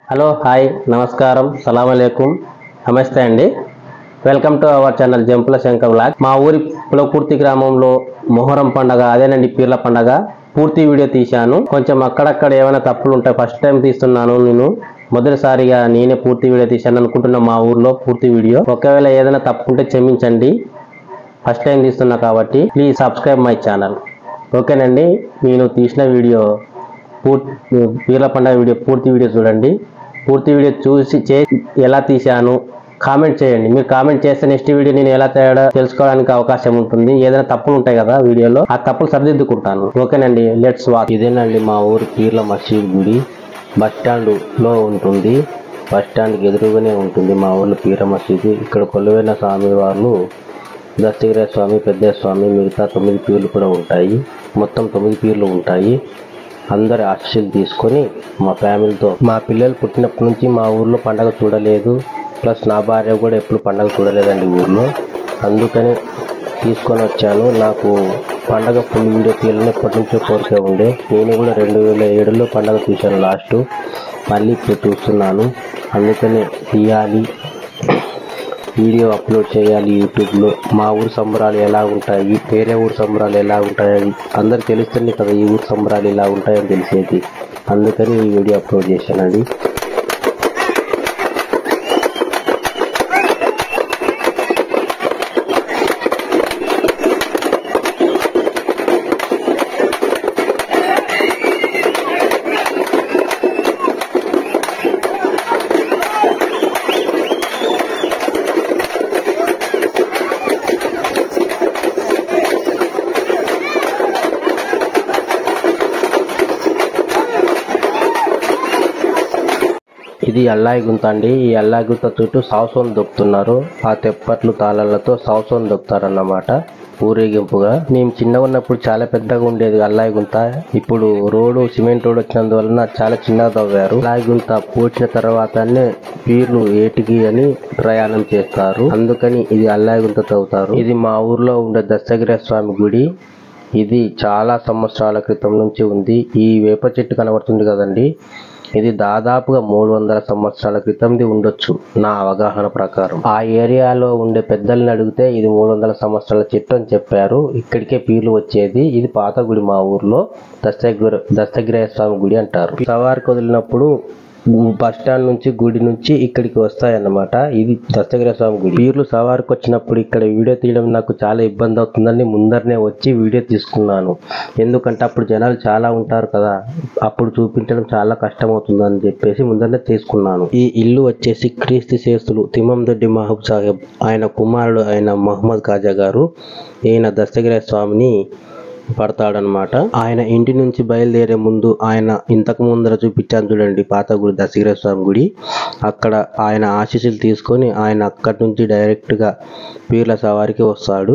hello hi నమస్కారం సలాం అలైకుం నమస్తే అండి welcome to our channel Jampula Shankar blog మా ఊరి పులకుర్తి గ్రామంలో మొహరం పండగ అదేనండి పీర్ల పండగ పూర్తి వీడియో తీశాను కొంచెం అక్కడక్కడ ఏమైనా తప్పులు ఉంటాయి ఫస్ట్ టైం తీస్తున్నాను నేను మొదటిసారిగా నేనే పూర్తి వీడియో తీశాను అనుకుంటున్నా మా ఊర్లో పూర్తి వీడియో ఒకవేళ ఏదైనా తప్పు ఉంటే క్షమించండి ఫస్ట్ టైం తీస్తున్నా కాబట్టి ప్లీజ్ సబ్స్క్రైబ్ మై ఛానల్ ఓకేనండి నేను తీసిన వీడియో పూర్తి పీర్ల పండుగ వీడియో పూర్తి వీడియో చూడండి పూర్తి వీడియో చూసి చే ఎలా తీశాను కామెంట్ చేయండి మీరు కామెంట్ చేస్తే నెక్స్ట్ వీడియో నేను ఎలా తేడా తెలుసుకోవడానికి అవకాశం ఉంటుంది ఏదైనా తప్పులు ఉంటాయి కదా వీడియోలో ఆ తప్పులు సరిదిద్దుకుంటాను ఓకేనండి లెట్స్ వాక్ ఇదేనండి మా ఊరు పీర్ల మసీద్ గుడి బస్ స్టాండ్ లో ఉంటుంది బస్ స్టాండ్కి ఎదురుగానే ఉంటుంది మా ఊర్లో పీర మసీదు ఇక్కడ కొలువైన స్వామి వాళ్ళు దస్తగిరి స్వామి పెద్ద స్వామి మిగతా తొమ్మిది పీర్లు కూడా ఉంటాయి మొత్తం తొమ్మిది పీర్లు ఉంటాయి అందరి ఆశీస్సులు తీసుకొని మా ఫ్యామిలీతో మా పిల్లలు పుట్టినప్పటి నుంచి మా ఊర్లో పండగ చూడలేదు ప్లస్ నా భార్య కూడా ఎప్పుడు పండగ చూడలేదండి ఊర్లో అందుకని తీసుకొని వచ్చాను నాకు పండగ ఫుల్ వీడియో తీయాలని ఎప్పటి నుంచో కోరిక ఉండే నేను కూడా రెండు వేల ఏడులో పండగ చూశాను లాస్ట్ మళ్ళీ ఇప్పుడు చూస్తున్నాను అందుకని తీయాలి వీడియో అప్లోడ్ చేయాలి యూట్యూబ్లో మా ఊరు సంబరాలు ఎలా ఉంటాయి వేరే ఊరు సంబరాలు ఎలా ఉంటాయి అందరు తెలుస్తుంది కదా ఈ ఊరు సంబరాలు ఎలా ఉంటాయని తెలిసేది అందుకని ఈ వీడియో అప్లోడ్ చేశానండి ఇది అల్లాయి గుంత అండి ఈ అల్లాయి గుంత చుట్టూ సావసోన్ దొక్కుతున్నారు ఆ తెప్పట్లు తాళాలతో సావసోన్ దొక్కుతారన్నమాట ఊరేగింపుగా మేము చిన్నగా ఉన్నప్పుడు చాలా పెద్దగా ఉండేది అల్లాయి గుంత ఇప్పుడు రోడ్డు సిమెంట్ రోడ్ వచ్చినందువలన చాలా చిన్నగా తవ్వారు అల్లాయి గుంత పూడ్చిన తర్వాతనే పీర్లు ఏటికి అని ప్రయాణం చేస్తారు అందుకని ఇది అల్లాయి గుంత తవ్వుతారు ఇది మా ఊర్లో ఉండే దస్తగిరి స్వామి గుడి ఇది చాలా సంవత్సరాల క్రితం నుంచి ఉంది ఈ వేప చెట్టు కనబడుతుంది కదండి ఇది దాదాపుగా మూడు వందల సంవత్సరాల క్రితంది ఉండొచ్చు నా అవగాహన ప్రకారం ఆ ఏరియాలో ఉండే పెద్దల్ని అడిగితే ఇది మూడు వందల సంవత్సరాల చెట్టు అని చెప్పారు ఇక్కడికే పీర్లు వచ్చేది ఇది పాత గుడి మా ఊర్లో దస్తగిరి దస్తగిరయ్య స్వామి గుడి అంటారు సవారికి వదిలినప్పుడు బస్ స్టాండ్ నుంచి గుడి నుంచి ఇక్కడికి వస్తాయన్నమాట ఇది దస్తగిరి స్వామి గుడి పీర్లు సవారికి వచ్చినప్పుడు ఇక్కడ వీడియో తీయడం నాకు చాలా ఇబ్బంది అవుతుందని ముందరనే వచ్చి వీడియో తీసుకున్నాను ఎందుకంటే అప్పుడు జనాలు చాలా ఉంటారు కదా అప్పుడు చూపించడం చాలా కష్టం అవుతుందని చెప్పేసి ముందరనే తీసుకున్నాను ఈ ఇల్లు వచ్చేసి క్రీస్తు శేస్తులు తిమ్మందొడ్డి మహబూబ్ సాహెబ్ ఆయన కుమారుడు ఆయన మహమ్మద్ ఖాజా గారు ఈయన దస్తగిరి స్వామిని పడతాడనమాట ఆయన ఇంటి నుంచి బయలుదేరే ముందు ఆయన ఇంతకు ముందర చూపించాను చూడండి పాత గుడి దశగిర స్వామి గుడి అక్కడ ఆయన ఆశీస్సులు తీసుకొని ఆయన అక్కడి నుంచి డైరెక్ట్ గా పీర్ల సవారికి వస్తాడు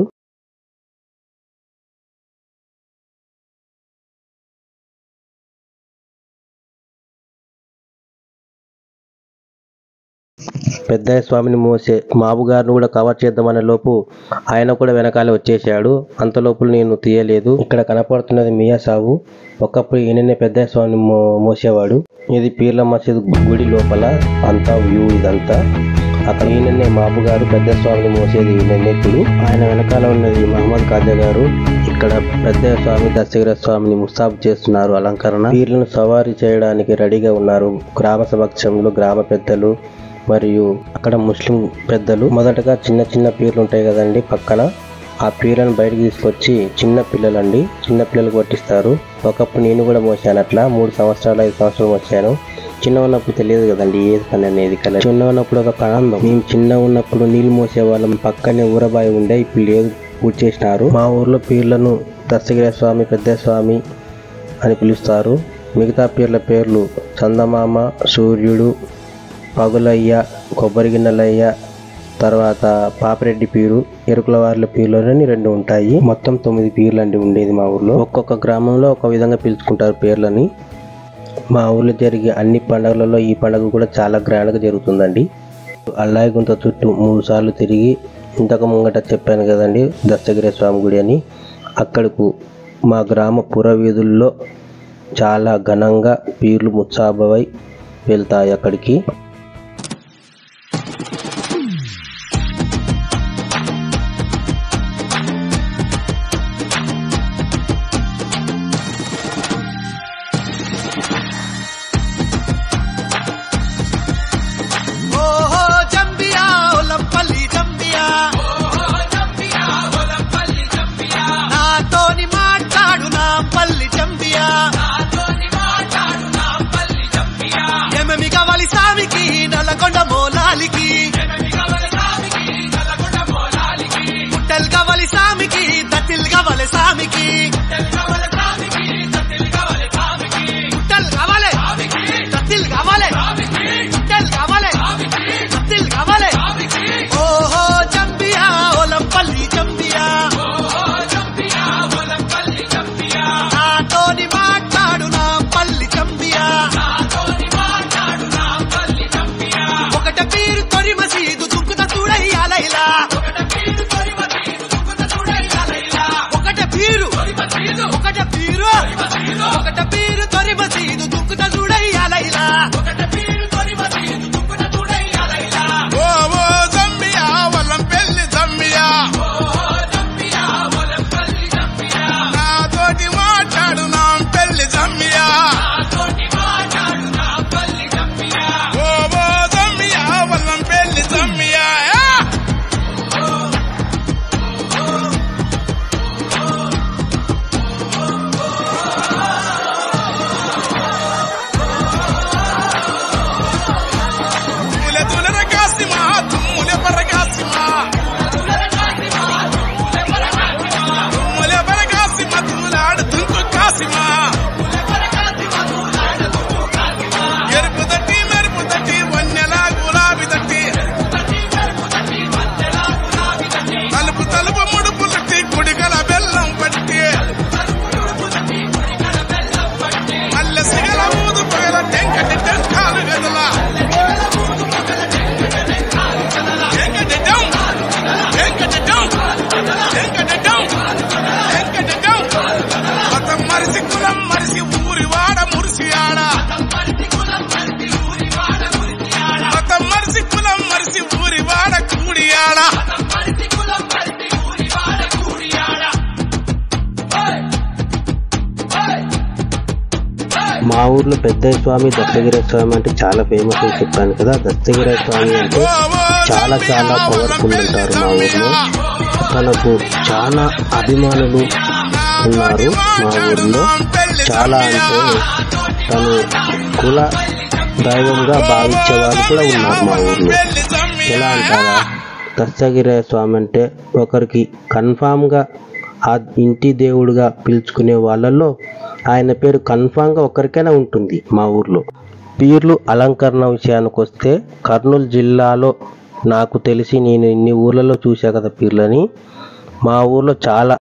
పెద్దయ్య స్వామిని మోసే మాబు గారిని కూడా కవర్ చేద్దామనే లోపు ఆయన కూడా వెనకాలే వచ్చేసాడు అంత లోపల నేను తీయలేదు ఇక్కడ కనపడుతున్నది మియా సాబు ఒకప్పుడు ఈయననే పెద్దయ్య స్వామిని మో మోసేవాడు ఇది పీర్ల మసీద్ గుడి లోపల అంతా వ్యూ ఇదంతా అక్కడ ఈయననే మాబు గారు పెద్ద స్వామిని మోసేది ఈయననే ఇప్పుడు ఆయన వెనకాల ఉన్నది మహమ్మద్ ఖాజా గారు ఇక్కడ పెద్ద స్వామి దశగిర స్వామిని ముస్తాబు చేస్తున్నారు అలంకరణ పీర్లను సవారీ చేయడానికి రెడీగా ఉన్నారు గ్రామ సమక్షంలో గ్రామ పెద్దలు మరియు అక్కడ ముస్లిం పెద్దలు మొదటగా చిన్న చిన్న పీర్లు ఉంటాయి కదండి పక్కన ఆ పీర్లను బయటకు తీసుకొచ్చి చిన్న పిల్లలండి చిన్న పిల్లలకు పట్టిస్తారు ఒకప్పుడు నేను కూడా మోసాను అట్లా మూడు సంవత్సరాలు ఐదు సంవత్సరాలు మోసాను చిన్న ఉన్నప్పుడు తెలియదు కదండి ఏది పని అనేది కదా చిన్న ఉన్నప్పుడు ఒక ఆనందం మేము చిన్న ఉన్నప్పుడు నీళ్ళు మోసే వాళ్ళం పక్కనే ఊరబాయి ఉండే ఇప్పుడు లేదు పూర్తి చేసినారు మా ఊర్లో పీర్లను దస్తగిరి స్వామి పెద్ద స్వామి అని పిలుస్తారు మిగతా పీర్ల పేర్లు చందమామ సూర్యుడు పగులయ్య కొబ్బరి గిన్నెలయ్య తర్వాత పాపిరెడ్డి పీరు ఎరుకుల వార్ల పీర్లు అని రెండు ఉంటాయి మొత్తం తొమ్మిది పీర్లు అండి ఉండేది మా ఊర్లో ఒక్కొక్క గ్రామంలో ఒక విధంగా పిలుచుకుంటారు పేర్లని మా ఊర్లో జరిగే అన్ని పండుగలలో ఈ పండుగ కూడా చాలా గ్రాండ్గా జరుగుతుందండి అల్లాయి గుంత చుట్టూ మూడు సార్లు తిరిగి ఇంతకు ముంగట చెప్పాను కదండి దస్తగిరి స్వామి గుడి అని అక్కడకు మా గ్రామ పురవీధుల్లో చాలా ఘనంగా పీర్లు ముత్సాబవై వెళ్తాయి అక్కడికి ఓహో జంబియా ఒలంపల్లి జంబియా నాతోని మాట్లాడు నా పల్లి జంబియా ఎమెమి కావాలి సామికి నల్లకొండ మోలాలికి పుట్టెలు కావాలి సామికి దత్తిల్ కావాలి సామికి పుట్టెలు కావాలి దత్తిల్ కావాలి పుట్టెలు కావాలి దత్తిల్ కావాలి ఓహో జంబియా ఒలంపల్లి జంబియా నాతోని మాట్లాడు నా పల్లి జంబియా ఒకట పీరు తొరి మసీదు దుక్కుత చూడయ్యాలైలా ఒకట పీరు ఒకట పీరు ఒకట పీరు తొరి మసీదు దుక్కుత చూడయ్యాలైలా ఓ ఓ జంబియా వల్లం పెళ్లి జంబియా నాతోటి మాట్లాడు నా పెళ్లి జంబియా ఓ ఓ జంబియా వల్లం పెళ్లి జంబియా తులె తులెర కాసిమా తుమ్ములె పర కాసిమా తుమ్ములె పర కాసిమా తులాడు తుంకు కాసిమా ఎరుపు తట్టి మెరుపు తట్టి వన్నెల గులాబీ తట్టి తలుపు తలుపు ముడుపు తట్టి కుడికల బెల్లం పట్టి మల్లె సిగల ఊదు పగల టెంకటి టెంకాలు గదలా వెంకటటం వెంకటటం వెంకటటం వెంకటటం మతం మరిసి కులం మరిసి ఊరి వాడ మురిసి ఆడ మతం మరిసి కులం మరిసి ఊరి వాడ కూడి ఆడ మా ఊర్లో పెద్దయ్య స్వామి దత్తగిరి స్వామి అంటే చాలా ఫేమస్ అని చెప్పాను కదా దత్తగిరి స్వామి అంటే చాలా చాలా పవర్ఫుల్ అంటారు మా ఊర్లో తనకు చాలా అభిమానులు ఉన్నారు మా ఊర్లో చాలా అంటే తను కుల దైవంగా భావించే వాళ్ళు కూడా ఉన్నారు మా ఊర్లో ఎలా అంటారా దత్తగిరి స్వామి అంటే ఒకరికి కన్ఫామ్గా ఆ ఇంటి దేవుడుగా పిలుచుకునే వాళ్ళల్లో ఆయన పేరు కన్ఫామ్గా ఒకరికైనా ఉంటుంది మా ఊర్లో పీర్లు అలంకరణ విషయానికి వస్తే కర్నూలు జిల్లాలో నాకు తెలిసి నేను ఇన్ని ఊర్లలో చూసా కదా పీర్లని మా ఊర్లో చాలా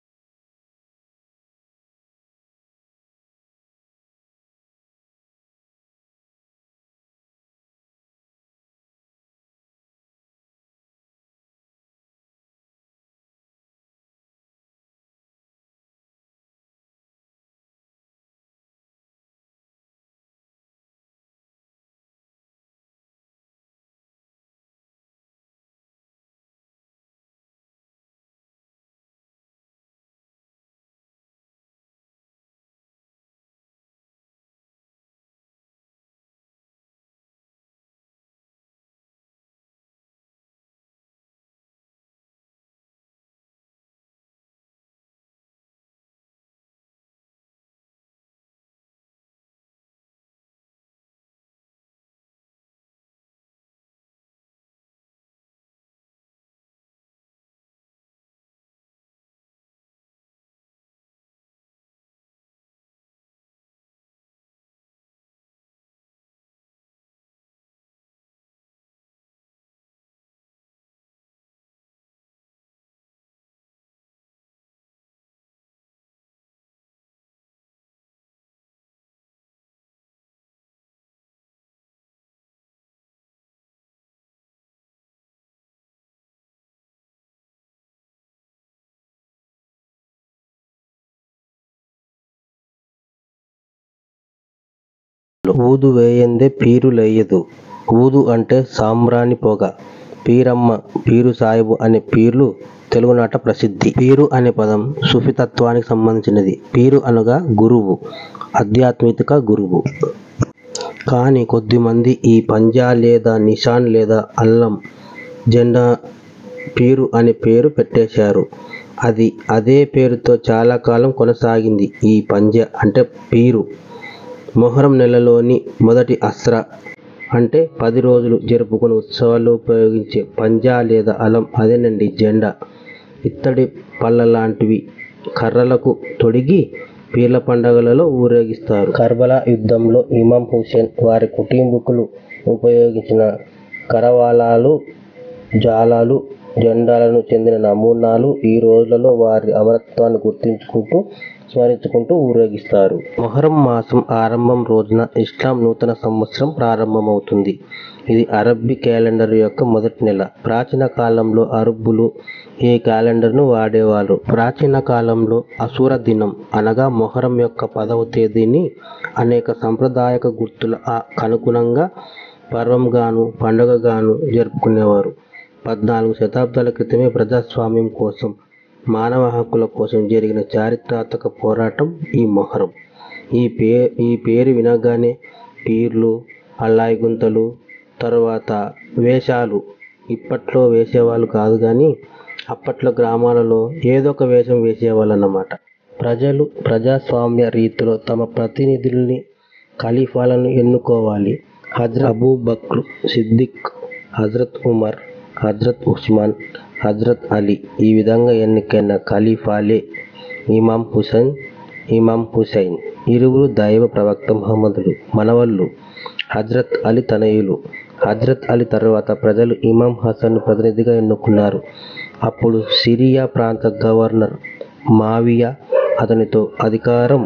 ఊదు వేయందే పీరు లేయదు ఊదు అంటే సాంబ్రాణి పొగ పీరమ్మ పీరు సాయిబు అనే పీర్లు తెలుగునాట ప్రసిద్ధి పీరు అనే పదం సుఫితత్వానికి సంబంధించినది పీరు అనగా గురువు ఆధ్యాత్మిక గురువు కానీ కొద్దిమంది ఈ పంజా లేదా నిషాన్ లేదా అల్లం జెండా పీరు అనే పేరు పెట్టేశారు అది అదే పేరుతో చాలా కాలం కొనసాగింది ఈ పంజా అంటే పీరు మొహరం నెలలోని మొదటి అస్ర అంటే పది రోజులు జరుపుకునే ఉత్సవాల్లో ఉపయోగించే పంజా లేదా అలం అదేనండి జెండా ఇత్తడి పళ్ళ లాంటివి కర్రలకు తొడిగి పీర్ల పండగలలో ఊరేగిస్తారు కర్బలా యుద్ధంలో ఇమాం హుసేన్ వారి కుటుంబీకులు ఉపయోగించిన కరవాలాలు జాలాలు జెండాలను చెందిన నమూనాలు ఈ రోజులలో వారి అమరత్వాన్ని గుర్తించుకుంటూ స్మరించుకుంటూ ఊరేగిస్తారు మొహరం మాసం ఆరంభం రోజున ఇస్లాం నూతన సంవత్సరం ప్రారంభమవుతుంది ఇది అరబ్బీ క్యాలెండర్ యొక్క మొదటి నెల ప్రాచీన కాలంలో అరబ్బులు ఈ క్యాలెండర్ను వాడేవారు ప్రాచీన కాలంలో అసూర దినం అనగా మొహరం యొక్క పదవ తేదీని అనేక సాంప్రదాయక గుర్తుల ఆ- అనుగుణంగా పర్వంగాను పండుగగాను జరుపుకునేవారు పద్నాలుగు శతాబ్దాల క్రితమే ప్రజాస్వామ్యం కోసం మానవ హక్కుల కోసం జరిగిన చారిత్రాత్మక పోరాటం ఈ మొహరం ఈ పే ఈ పేరు వినగానే పీర్లు అల్లాయి గుంతలు తర్వాత వేషాలు ఇప్పట్లో వేసేవాళ్ళు కాదు కానీ అప్పట్లో గ్రామాలలో ఏదో ఒక వేషం వేసేవాళ్ళు అన్నమాట ప్రజలు ప్రజాస్వామ్య రీతిలో తమ ప్రతినిధుల్ని ఖలీఫాలను ఎన్నుకోవాలి హజ్రత్ అబూ బక్ర్ సిద్దిక్ హజ్రత్ ఉమర్ హజ్రత్ ఉస్మాన్ హజ్రత్ అలీ ఈ విధంగా ఎన్నికైన ఖలీఫాలే ఇమాం హుసేన్ ఇమాం హుసైన్ ఇరువురు దైవ ప్రవక్త మహమ్మదులు మనవళ్ళు హజ్రత్ అలీ తనయులు హజ్రత్ అలీ తర్వాత ప్రజలు ఇమాం హసన్ ప్రతినిధిగా ఎన్నుకున్నారు అప్పుడు సిరియా ప్రాంత గవర్నర్ మావియా అతనితో అధికారం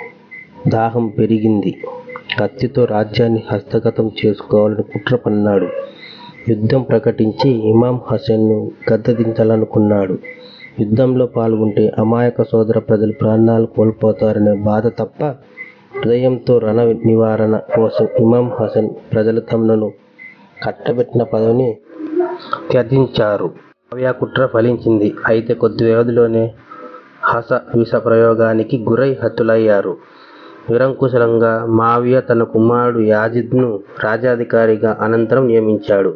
దాహం పెరిగింది కత్తితో రాజ్యాన్ని హస్తగతం చేసుకోవాలని కుట్ర పన్నాడు యుద్ధం ప్రకటించి ఇమాం హసన్ను గద్దెదించాలనుకున్నాడు యుద్ధంలో పాల్గొంటే అమాయక సోదర ప్రజలు ప్రాణాలు కోల్పోతారనే బాధ తప్ప హృదయంతో రణ నివారణ కోసం ఇమాం హసన్ ప్రజలు తమను కట్టబెట్టిన పదవిని త్యజించారు మావియా కుట్ర ఫలించింది అయితే కొద్ది వ్యవధిలోనే హస విష ప్రయోగానికి గురై హతులయ్యారు నిరంకుశలంగా మావియా తన కుమారుడు యాజిద్ను రాజాధికారిగా అనంతరం నియమించాడు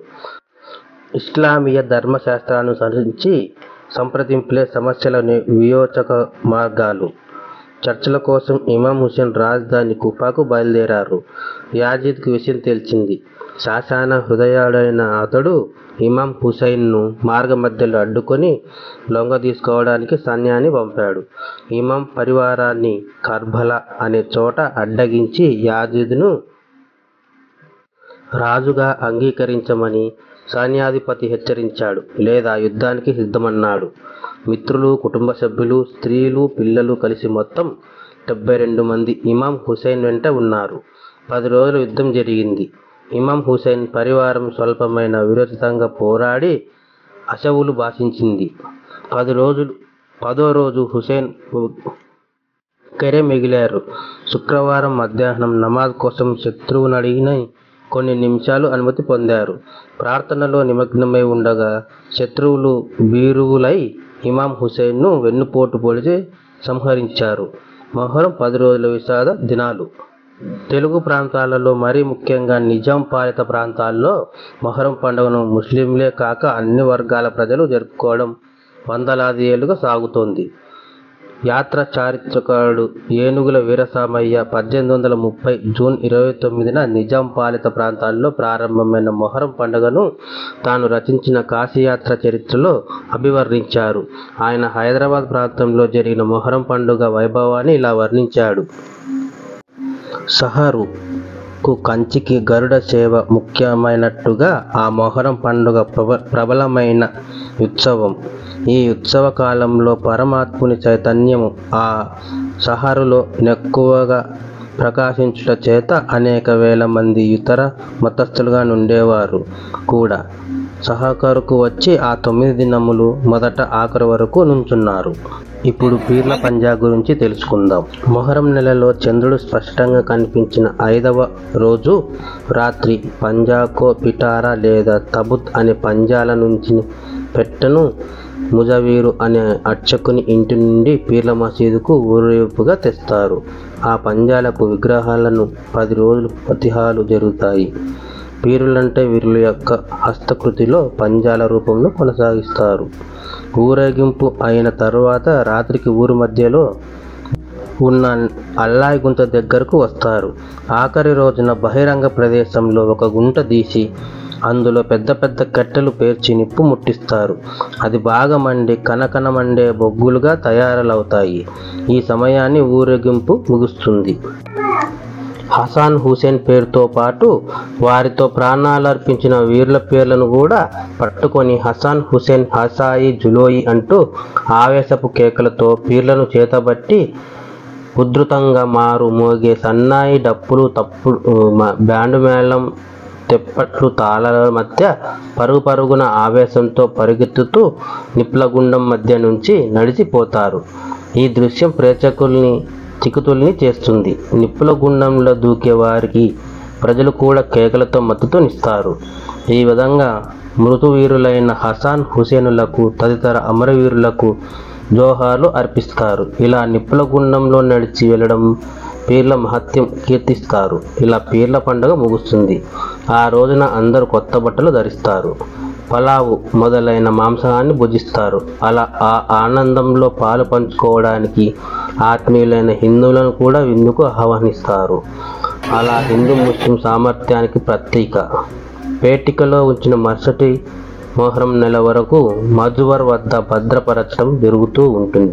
ఇస్లామీయ ధర్మశాస్త్రానుసరించి సంప్రదింపులే సమస్యల ని- వియోచక మార్గాలు చర్చల కోసం ఇమాం హుసేన్ రాజధాని కుఫాకు బయలుదేరారు యాజిద్కు విషయం తెలిసింది శాసాన హృదయాడైన అతడు ఇమాం హుసైన్ను మార్గమధ్యలో అడ్డుకొని లొంగ తీసుకోవడానికి సైన్యాన్ని పంపాడు ఇమాం పరివారాన్ని కర్బలా అనే చోట అడ్డగించి యాజిద్ను రాజుగా అంగీకరించమని సైన్యాధిపతి హెచ్చరించాడు లేదా యుద్ధానికి సిద్ధమన్నాడు మిత్రులు కుటుంబ సభ్యులు స్త్రీలు పిల్లలు కలిసి మొత్తం డెబ్బై రెండు మంది ఇమాం హుసైన్ వెంట ఉన్నారు పది రోజులు యుద్ధం జరిగింది ఇమాం హుసైన్ పరివారం స్వల్పమైన విరోచితంగా పోరాడి అశవులు భాషించింది పది రోజులు పదో రోజు హుసేన్ ఒక్కరే మిగిలారు శుక్రవారం మధ్యాహ్నం నమాజ్ కోసం శత్రువును అడిగిన కొన్ని నిమిషాలు అనుమతి పొందారు ప్రార్థనలో నిమగ్నమై ఉండగా శత్రువులు బీరువులై ఇమాం హుసేన్ను వెన్నుపోటు పొడిచి సంహరించారు మొహరం పది రోజుల విషాద దినాలు తెలుగు ప్రాంతాలలో మరీ ముఖ్యంగా నిజాం పాలిత ప్రాంతాల్లో మొహరం పండుగను ముస్లింలే కాక అన్ని వర్గాల ప్రజలు జరుపుకోవడం వందలాది ఏళ్లుగా సాగుతోంది యాత్ర చారిత్రకారుడు ఏనుగుల వీరసామయ్య పద్దెనిమిది వందల ముప్పై జూన్ ఇరవై తొమ్మిదిన నిజాం పాలిత ప్రాంతాల్లో ప్రారంభమైన మొహరం పండుగను తాను రచించిన కాశీయాత్ర చరిత్రలో అభివర్ణించారు ఆయన హైదరాబాద్ ప్రాంతంలో జరిగిన మొహరం పండుగ వైభవాన్ని ఇలా వర్ణించాడు సహరుకు కంచికి గరుడ సేవ ముఖ్యమైనట్టుగా ఆ మొహరం పండుగ ప్రబ ప్రబలమైన ఉత్సవం ఈ ఉత్సవ కాలంలో పరమాత్ముని చైతన్యము ఆ సహరులో నెక్కువగా ప్రకాశించుట చేత అనేక వేల మంది ఇతర మతస్థులుగా నుండేవారు కూడా సహకరుకు వచ్చి ఆ తొమ్మిది దినములు మొదట ఆఖరి వరకు నుంచున్నారు ఇప్పుడు పీర్ల పంజా గురించి తెలుసుకుందాం మొహరం నెలలో చంద్రుడు స్పష్టంగా కనిపించిన ఐదవ రోజు రాత్రి పంజాకో పిటారా లేదా తబుత్ అనే పంజాల నుంచి పెట్టను ముజవీరు అనే అర్చకుని ఇంటి నుండి పీర్ల మసీదుకు ఊరేపుగా తెస్తారు ఆ పంజాలకు విగ్రహాలను పది రోజులు ప్రతిహాలు జరుగుతాయి పీరులంటే వీరుల యొక్క హస్తకృతిలో పంజాల రూపంలో కొనసాగిస్తారు ఊరేగింపు అయిన తరువాత రాత్రికి ఊరు మధ్యలో ఉన్న అల్లాయి గుంత దగ్గరకు వస్తారు ఆఖరి రోజున బహిరంగ ప్రదేశంలో ఒక గుంట తీసి అందులో పెద్ద పెద్ద కట్టెలు పేర్చి నిప్పు ముట్టిస్తారు అది బాగా మండి కనకన మండే బొగ్గులుగా తయారవుతాయి ఈ సమయాన్ని ఊరేగింపు ముగుస్తుంది హసాన్ హుసేన్ పేరుతో పాటు వారితో ప్రాణాలు అర్పించిన వీరుల పేర్లను కూడా పట్టుకొని హసాన్ హుసేన్ హసాయి జులోయి అంటూ ఆవేశపు కేకలతో పీర్లను చేతబట్టి ఉధృతంగా మారు మోగే సన్నాయి డప్పులు తప్పుడు మ- బ్యాండు మేళం తెప్పట్లు తాళాల మధ్య పరుగు పరుగున ఆవేశంతో పరిగెత్తుతూ నిప్లగుండం మధ్య నుంచి నడిచిపోతారు ఈ దృశ్యం ప్రేక్షకుల్ని చికుతుల్ని చేస్తుంది నిప్పుల గుండంలో దూకే వారికి ప్రజలు కూడా కేకలతో మద్దతునిస్తారు ఈ విధంగా మృతువీరులైన హసాన్ హుసేనులకు తదితర అమరవీరులకు జోహార్లు అర్పిస్తారు ఇలా నిప్పుల గుండంలో నడిచి వెళ్ళడం పీర్ల మహత్యం కీర్తిస్తారు ఇలా పీర్ల పండుగ ముగుస్తుంది ఆ రోజున అందరూ కొత్త బట్టలు ధరిస్తారు పలావు మొదలైన మాంసాన్ని భుజిస్తారు అలా ఆ ఆనందంలో పాలు పంచుకోవడానికి ఆత్మీయులైన హిందువులను కూడా విందుకు ఆహ్వానిస్తారు అలా హిందూ ముస్లిం సామర్థ్యానికి ప్రతీక పేటికలో ఉంచిన మరుసటి మొహరం నెల వరకు మజువర్ వద్ద భద్రపరచడం జరుగుతూ ఉంటుంది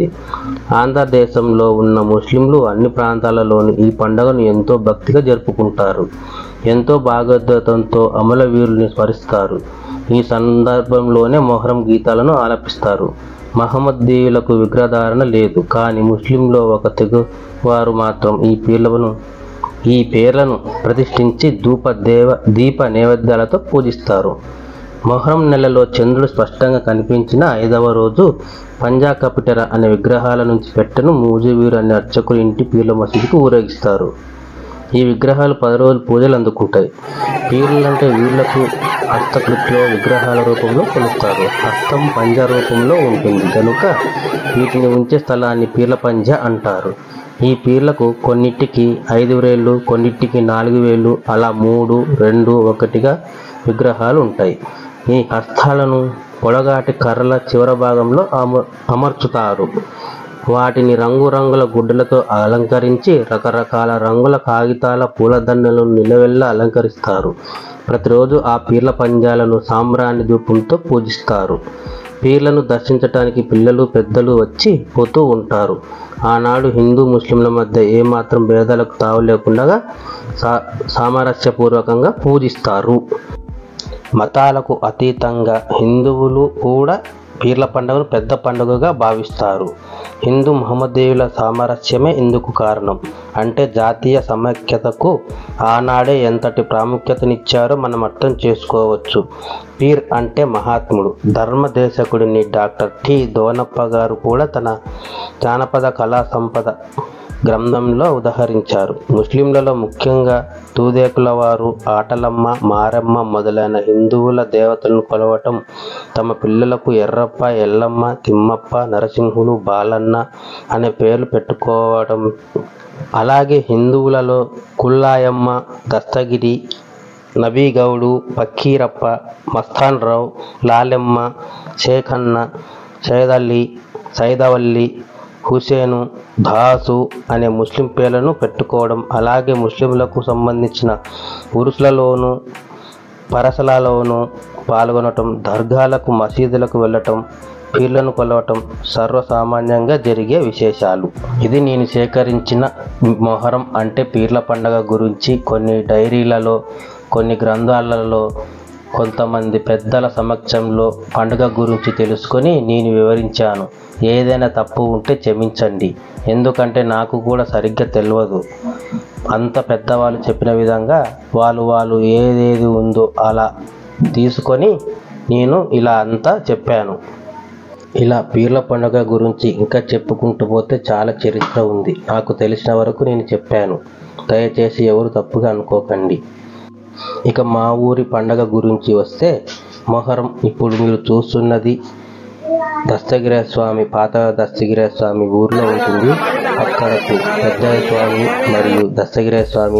ఆంధ్రదేశంలో ఉన్న ముస్లింలు అన్ని ప్రాంతాలలోనూ ఈ పండుగను ఎంతో భక్తిగా జరుపుకుంటారు ఎంతో భాగోద్యతంతో అమలవీరుల్ని స్మరిస్తారు ఈ సందర్భంలోనే మొహరం గీతాలను ఆలపిస్తారు మహమ్మదీయులకు విగ్రహధారణ లేదు కానీ ముస్లింలో ఒక తెగు వారు మాత్రం ఈ పీర్లను ఈ పేర్లను ప్రతిష్ఠించి ధూప దేవ దీప నైవేద్యాలతో పూజిస్తారు మొహరం నెలలో చంద్రుడు స్పష్టంగా కనిపించిన ఐదవ రోజు పంజా కపిటర అనే విగ్రహాల నుంచి పెట్టను మూజవీరు అనే అర్చకులు ఇంటి పీర్ల మసీదుకు ఊరేగిస్తారు ఈ విగ్రహాలు పది రోజులు పూజలు అందుకుంటాయి పీర్లంటే వీళ్లకు హస్తకృతిలో విగ్రహాల రూపంలో కొలుస్తారు హస్తం పంజా రూపంలో ఉంటుంది కనుక వీటిని ఉంచే స్థలాన్ని పీర్ల పంజా అంటారు ఈ పీర్లకు కొన్నిటికి ఐదు వేలు కొన్నిటికి నాలుగు వేలు అలా మూడు రెండు ఒకటిగా విగ్రహాలు ఉంటాయి ఈ హస్తాలను పొడగాటి కర్రల చివర భాగంలో అమ అమర్చుతారు వాటిని రంగురంగుల గుడ్డలతో అలంకరించి రకరకాల రంగుల కాగితాల పూలదండలను నిలవెల్లా అలంకరిస్తారు ప్రతిరోజు ఆ పీర్ల పంజాలను సాంబ్రాణి ధూపంతో పూజిస్తారు పీర్లను దర్శించటానికి పిల్లలు పెద్దలు వచ్చి పోతూ ఉంటారు ఆనాడు హిందూ ముస్లింల మధ్య ఏమాత్రం భేదాలకు తావు లేకుండా సా సామరస్యపూర్వకంగా పూజిస్తారు మతాలకు అతీతంగా హిందువులు కూడా పీర్ల పండుగను పెద్ద పండుగగా భావిస్తారు హిందూ మహమ్మదీయుల సామరస్యమే ఇందుకు కారణం అంటే జాతీయ సమైక్యతకు ఆనాడే ఎంతటి ప్రాముఖ్యతనిచ్చారో మనం అర్థం చేసుకోవచ్చు పీర్ అంటే మహాత్ముడు ధర్మదేశకుడిని డాక్టర్ టి దోనప్ప గారు కూడా తన జానపద కళా సంపద గ్రంథంలో ఉదహరించారు ముస్లింలలో ముఖ్యంగా తూదేకుల వారు ఆటలమ్మ మారమ్మ మొదలైన హిందువుల దేవతలను కొలవటం తమ పిల్లలకు ఎర్రప్ప ఎల్లమ్మ తిమ్మప్ప నరసింహులు బాలన్న అనే పేర్లు పెట్టుకోవడం అలాగే హిందువులలో కుల్లాయమ్మ దస్తగిరి నబీగౌడు పక్కీరప్ప మస్తాన్ రావు లాలెమ్మ షేఖన్న సైదల్లి సైదవల్లి హుసేను దాసు అనే ముస్లిం పేర్లను పెట్టుకోవడం అలాగే ముస్లింలకు సంబంధించిన ఉరుసులలోనూ పరసలలోనూ పాల్గొనటం దర్గాలకు మసీదులకు వెళ్ళటం పీర్లను కొలవటం సర్వసామాన్యంగా జరిగే విశేషాలు ఇది నేను సేకరించిన మొహరం అంటే పీర్ల పండగ గురించి కొన్ని డైరీలలో కొన్ని గ్రంథాలలో కొంతమంది పెద్దల సమక్షంలో పండుగ గురించి తెలుసుకొని నేను వివరించాను ఏదైనా తప్పు ఉంటే క్షమించండి ఎందుకంటే నాకు కూడా సరిగ్గా తెలియదు అంత పెద్దవాళ్ళు చెప్పిన విధంగా వాళ్ళు వాళ్ళు ఏదేది ఉందో అలా తీసుకొని నేను ఇలా అంతా చెప్పాను ఇలా పీర్ల పండుగ గురించి ఇంకా చెప్పుకుంటూ పోతే చాలా చరిత్ర ఉంది నాకు తెలిసిన వరకు నేను చెప్పాను దయచేసి ఎవరు తప్పుగా అనుకోకండి ఇక మా ఊరి పండగ గురించి వస్తే మొహరం ఇప్పుడు మీరు చూస్తున్నది దస్తగిరి స్వామి పాత దస్తగిరి స్వామి ఊర్లో ఉంటుంది అక్కడకు పెద్దయ్య స్వామి మరియు దస్తగిరి స్వామి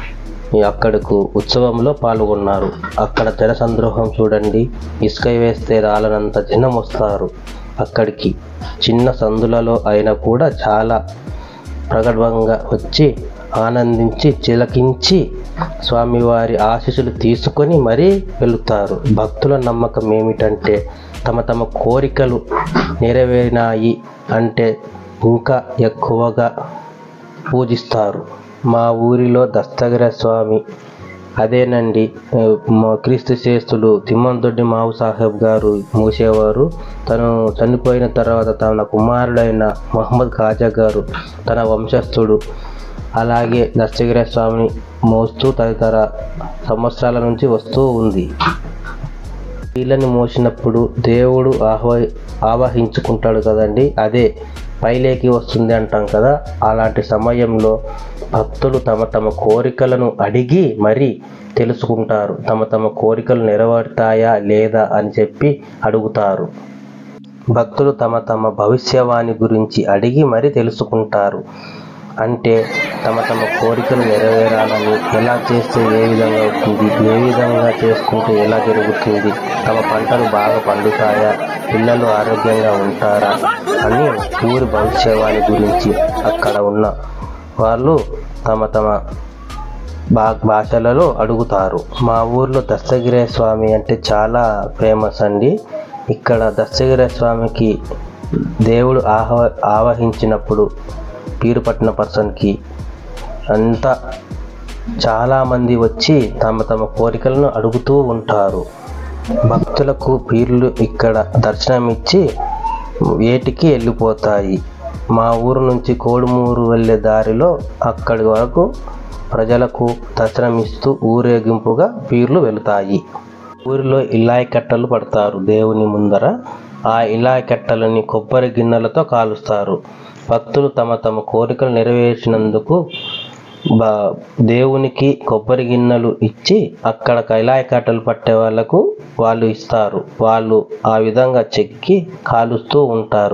అక్కడకు ఉత్సవంలో పాల్గొన్నారు అక్కడ జన సంద్రోహం చూడండి ఇసుక వేస్తే రాలనంత జనం వస్తారు అక్కడికి చిన్న సందులలో అయినా కూడా చాలా ప్రగల్భంగా వచ్చి ఆనందించి చిలకించి స్వామివారి ఆశీస్సులు తీసుకొని మరీ వెళుతారు భక్తుల నమ్మకం ఏమిటంటే తమ తమ కోరికలు నెరవేరినాయి అంటే ఇంకా ఎక్కువగా పూజిస్తారు మా ఊరిలో దస్తగిర స్వామి అదేనండి ఆ, మా క్రీస్తు శ్రేష్ఠులు తిమ్మందొడ్డి మావు సాహెబ్ గారు మూసేవారు తను చనిపోయిన తర్వాత తన కుమారుడైన మహమ్మద్ ఖాజా గారు తన వంశస్థుడు అలాగే దస్తగిర స్వామిని మోస్తూ తదితర సంవత్సరాల నుంచి వస్తూ ఉంది వీళ్ళని మోసినప్పుడు దేవుడు ఆహ్వా ఆవాహించుకుంటాడు కదండి అదే పైలేకి వస్తుంది అంటాం కదా అలాంటి సమయంలో భక్తులు తమ తమ కోరికలను అడిగి మరీ తెలుసుకుంటారు తమ తమ కోరికలు నెరవేరుతాయా లేదా అని చెప్పి అడుగుతారు భక్తులు తమ తమ భవిష్యవాణి గురించి అడిగి మరీ తెలుసుకుంటారు అంటే తమ తమ కోరికలు నెరవేరాలని ఎలా చేస్తే ఏ విధంగా అవుతుంది ఏ విధంగా చేసుకుంటే ఎలా జరుగుతుంది తమ పంటలు బాగా పండుతాయా పిల్లలు ఆరోగ్యంగా ఉంటారా అని ఊరి భవిష్యవాణి గురించి అక్కడ ఉన్న వాళ్ళు తమ తమ భా భాషలలో అడుగుతారు మా ఊర్లో దస్తగిరే స్వామి అంటే చాలా ఫేమస్ అండి ఇక్కడ దస్తగిరే స్వామికి దేవుడు ఆహ్వ ఆవహించినప్పుడు పీరు పట్టిన పర్సన్కి అంతా చాలామంది వచ్చి తమ తమ కోరికలను అడుగుతూ ఉంటారు భక్తులకు పీర్లు ఇక్కడ దర్శనమిచ్చి ఏటికి వెళ్ళిపోతాయి మా ఊరు నుంచి కోడుమూరు వెళ్ళే దారిలో అక్కడి వరకు ప్రజలకు దర్శనమిస్తూ ఊరేగింపుగా పీర్లు వెళుతాయి ఊరిలో ఇలాయి కట్టలు పడతారు దేవుని ముందర ఆ ఇలాయి కట్టలని కొబ్బరి గిన్నెలతో కాలుస్తారు భక్తులు తమ తమ కోరికలు నెరవేర్చినందుకు బా దేవునికి కొబ్బరి గిన్నెలు ఇచ్చి అక్కడ కైలాయ కట్టలు పట్టే వాళ్ళకు వాళ్ళు ఇస్తారు వాళ్ళు ఆ విధంగా చెక్కి కాలుస్తూ ఉంటారు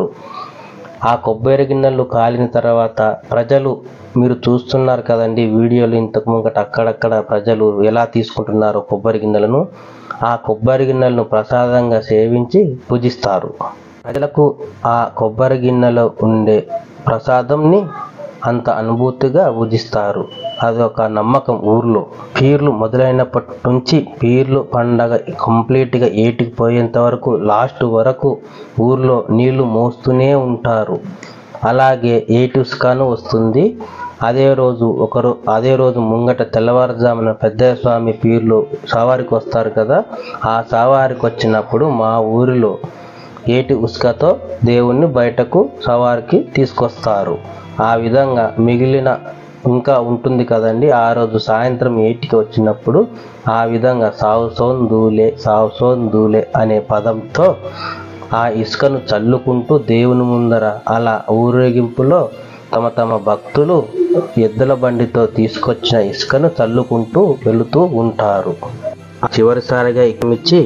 ఆ కొబ్బరి గిన్నెలు కాలిన తర్వాత ప్రజలు మీరు చూస్తున్నారు కదండి వీడియోలు ఇంతకు ముంగట అక్కడక్కడ ప్రజలు ఎలా తీసుకుంటున్నారో కొబ్బరి గిన్నెలను ఆ కొబ్బరి గిన్నెలను ప్రసాదంగా సేవించి పూజిస్తారు ప్రజలకు ఆ కొబ్బరి గిన్నెలో ఉండే ప్రసాదంని అంత అనుభూతిగా పూజిస్తారు అది ఒక నమ్మకం ఊర్లో పీర్లు మొదలైనప్పటి నుంచి పీర్లు పండగ కంప్లీట్గా ఏటికి పోయేంత వరకు లాస్ట్ వరకు ఊర్లో నీళ్లు మోస్తూనే ఉంటారు అలాగే ఏటుస్కాను వస్తుంది అదే రోజు ఒకరు అదే రోజు ముంగట తెల్లవారుజామున పెద్ద స్వామి పీర్లు సవారికి వస్తారు కదా ఆ సవారికి వచ్చినప్పుడు మా ఊరిలో ఏటి ఉసుకతో దేవుణ్ణి బయటకు సవారికి తీసుకొస్తారు ఆ విధంగా మిగిలిన ఇంకా ఉంటుంది కదండి ఆ రోజు సాయంత్రం ఏటికి వచ్చినప్పుడు ఆ విధంగా సావుసోన్ దూలే సావుసోన్ దూలే అనే పదంతో ఆ ఇసుకను చల్లుకుంటూ దేవుని ముందర అలా ఊరేగింపులో తమ తమ భక్తులు ఎద్దుల బండితో తీసుకొచ్చిన ఇసుకను చల్లుకుంటూ వెళుతూ ఉంటారు చివరిసారిగా ఇకమిచ్చి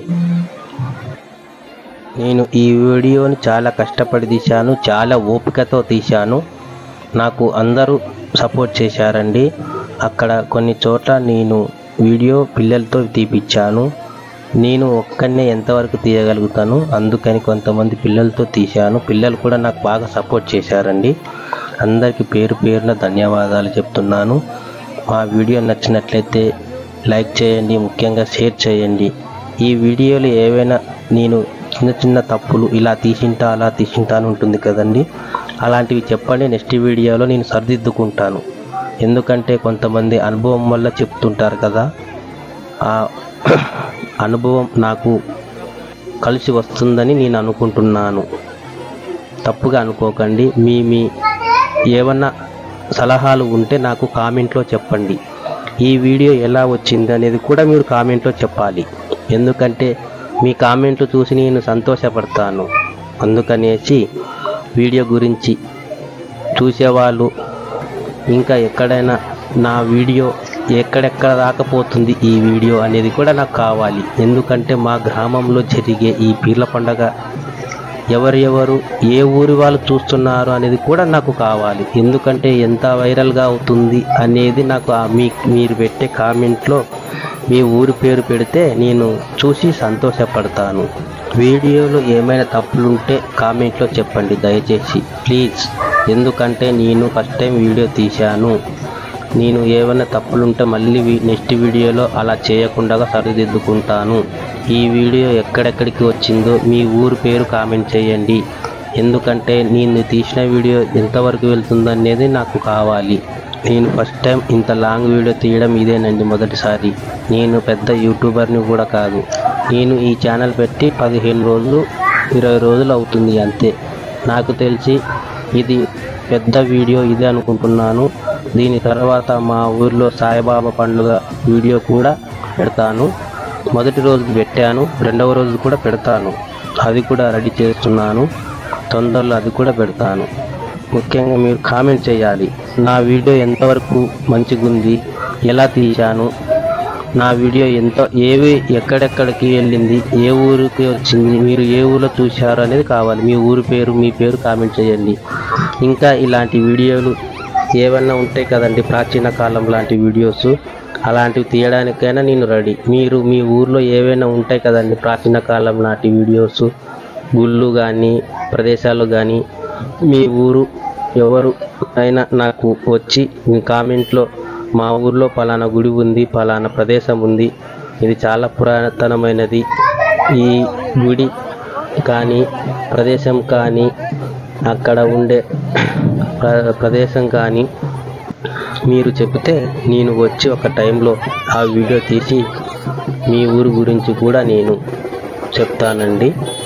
నేను ఈ వీడియోని చాలా కష్టపడి తీశాను చాలా ఓపికతో తీశాను నాకు అందరూ సపోర్ట్ చేశారండి అక్కడ కొన్ని చోట్ల నేను వీడియో పిల్లలతో తీపిచ్చాను నేను ఒక్కనే ఎంతవరకు తీయగలుగుతాను అందుకని కొంతమంది పిల్లలతో తీశాను పిల్లలు కూడా నాకు బాగా సపోర్ట్ చేశారండి అందరికీ పేరు పేరున ధన్యవాదాలు చెప్తున్నాను మా వీడియో నచ్చినట్లయితే లైక్ చేయండి ముఖ్యంగా షేర్ చేయండి ఈ వీడియోలు ఏవైనా నేను చిన్న చిన్న తప్పులు ఇలా తీసింటా అలా తీసింటా అని ఉంటుంది కదండి అలాంటివి చెప్పండి నెక్స్ట్ వీడియోలో నేను సరిదిద్దుకుంటాను ఎందుకంటే కొంతమంది అనుభవం వల్ల చెప్తుంటారు కదా ఆ అనుభవం నాకు కలిసి వస్తుందని నేను అనుకుంటున్నాను తప్పుగా అనుకోకండి మీ మీ ఏమన్నా సలహాలు ఉంటే నాకు కామెంట్లో చెప్పండి ఈ వీడియో ఎలా వచ్చింది అనేది కూడా మీరు కామెంట్లో చెప్పాలి ఎందుకంటే మీ కామెంట్లు చూసి నేను సంతోషపడతాను అందుకనేసి వీడియో గురించి చూసేవాళ్ళు ఇంకా ఎక్కడైనా నా వీడియో ఎక్కడెక్కడ రాకపోతుంది ఈ వీడియో అనేది కూడా నాకు కావాలి ఎందుకంటే మా గ్రామంలో జరిగే ఈ పీర్ల పండగ ఎవరెవరు ఏ ఊరి వాళ్ళు చూస్తున్నారు అనేది కూడా నాకు కావాలి ఎందుకంటే ఎంత వైరల్గా అవుతుంది అనేది నాకు ఆ మీ మీరు పెట్టే కామెంట్లో మీ ఊరి పేరు పెడితే నేను చూసి సంతోషపడతాను వీడియోలో ఏమైనా తప్పులుంటే కామెంట్లో చెప్పండి దయచేసి ప్లీజ్ ఎందుకంటే నేను ఫస్ట్ టైం వీడియో తీశాను నేను ఏమైనా తప్పులుంటే మళ్ళీ వీ- నెక్స్ట్ వీడియోలో అలా చేయకుండా సరిదిద్దుకుంటాను ఈ వీడియో ఎక్కడెక్కడికి వచ్చిందో మీ ఊరు పేరు కామెంట్ చేయండి ఎందుకంటే నేను తీసిన వీడియో ఎంతవరకు వెళ్తుందనేది నాకు కావాలి నేను ఫస్ట్ టైం ఇంత లాంగ్ వీడియో తీయడం ఇదేనండి మొదటిసారి నేను పెద్ద యూట్యూబర్ని కూడా కాదు నేను ఈ ఛానల్ పెట్టి పదిహేను రోజులు ఇరవై రోజులు అవుతుంది అంతే నాకు తెలిసి ఇది పెద్ద వీడియో ఇదే అనుకుంటున్నాను దీని తర్వాత మా ఊర్లో సాయిబాబా పండుగ వీడియో కూడా పెడతాను మొదటి రోజు పెట్టాను రెండవ రోజు కూడా పెడతాను అది కూడా రెడీ చేస్తున్నాను తొందరలో అది కూడా పెడతాను ముఖ్యంగా మీరు కామెంట్ చేయాలి నా వీడియో ఎంతవరకు మంచిగుంది ఎలా తీశాను నా వీడియో ఎంత ఏవి ఎక్కడెక్కడికి వెళ్ళింది ఏ ఊరికి వచ్చింది మీరు ఏ ఊరిలో చూశారు అనేది కావాలి మీ ఊరి పేరు మీ పేరు కామెంట్ చేయండి ఇంకా ఇలాంటి వీడియోలు ఏమన్నా ఉంటాయి కదండి ప్రాచీన కాలం లాంటి వీడియోస్ అలాంటివి తీయడానికైనా నేను రెడీ మీరు మీ ఊర్లో ఏవైనా ఉంటాయి కదండి ప్రాచీన కాలం నాటి వీడియోస్ గుళ్ళు కానీ ప్రదేశాలు కానీ మీ ఊరు ఎవరు అయినా నాకు వచ్చి మీ కామెంట్లో మా ఊర్లో పలానా గుడి ఉంది పలానా ప్రదేశం ఉంది ఇది చాలా పురాతనమైనది ఈ గుడి కానీ ప్రదేశం కానీ అక్కడ ఉండే ప్ర- ప్రదేశం కానీ మీరు చెబితే నేను వచ్చి ఒక టైంలో ఆ వీడియో తీసి మీ ఊరు గురించి కూడా నేను చెప్తానండి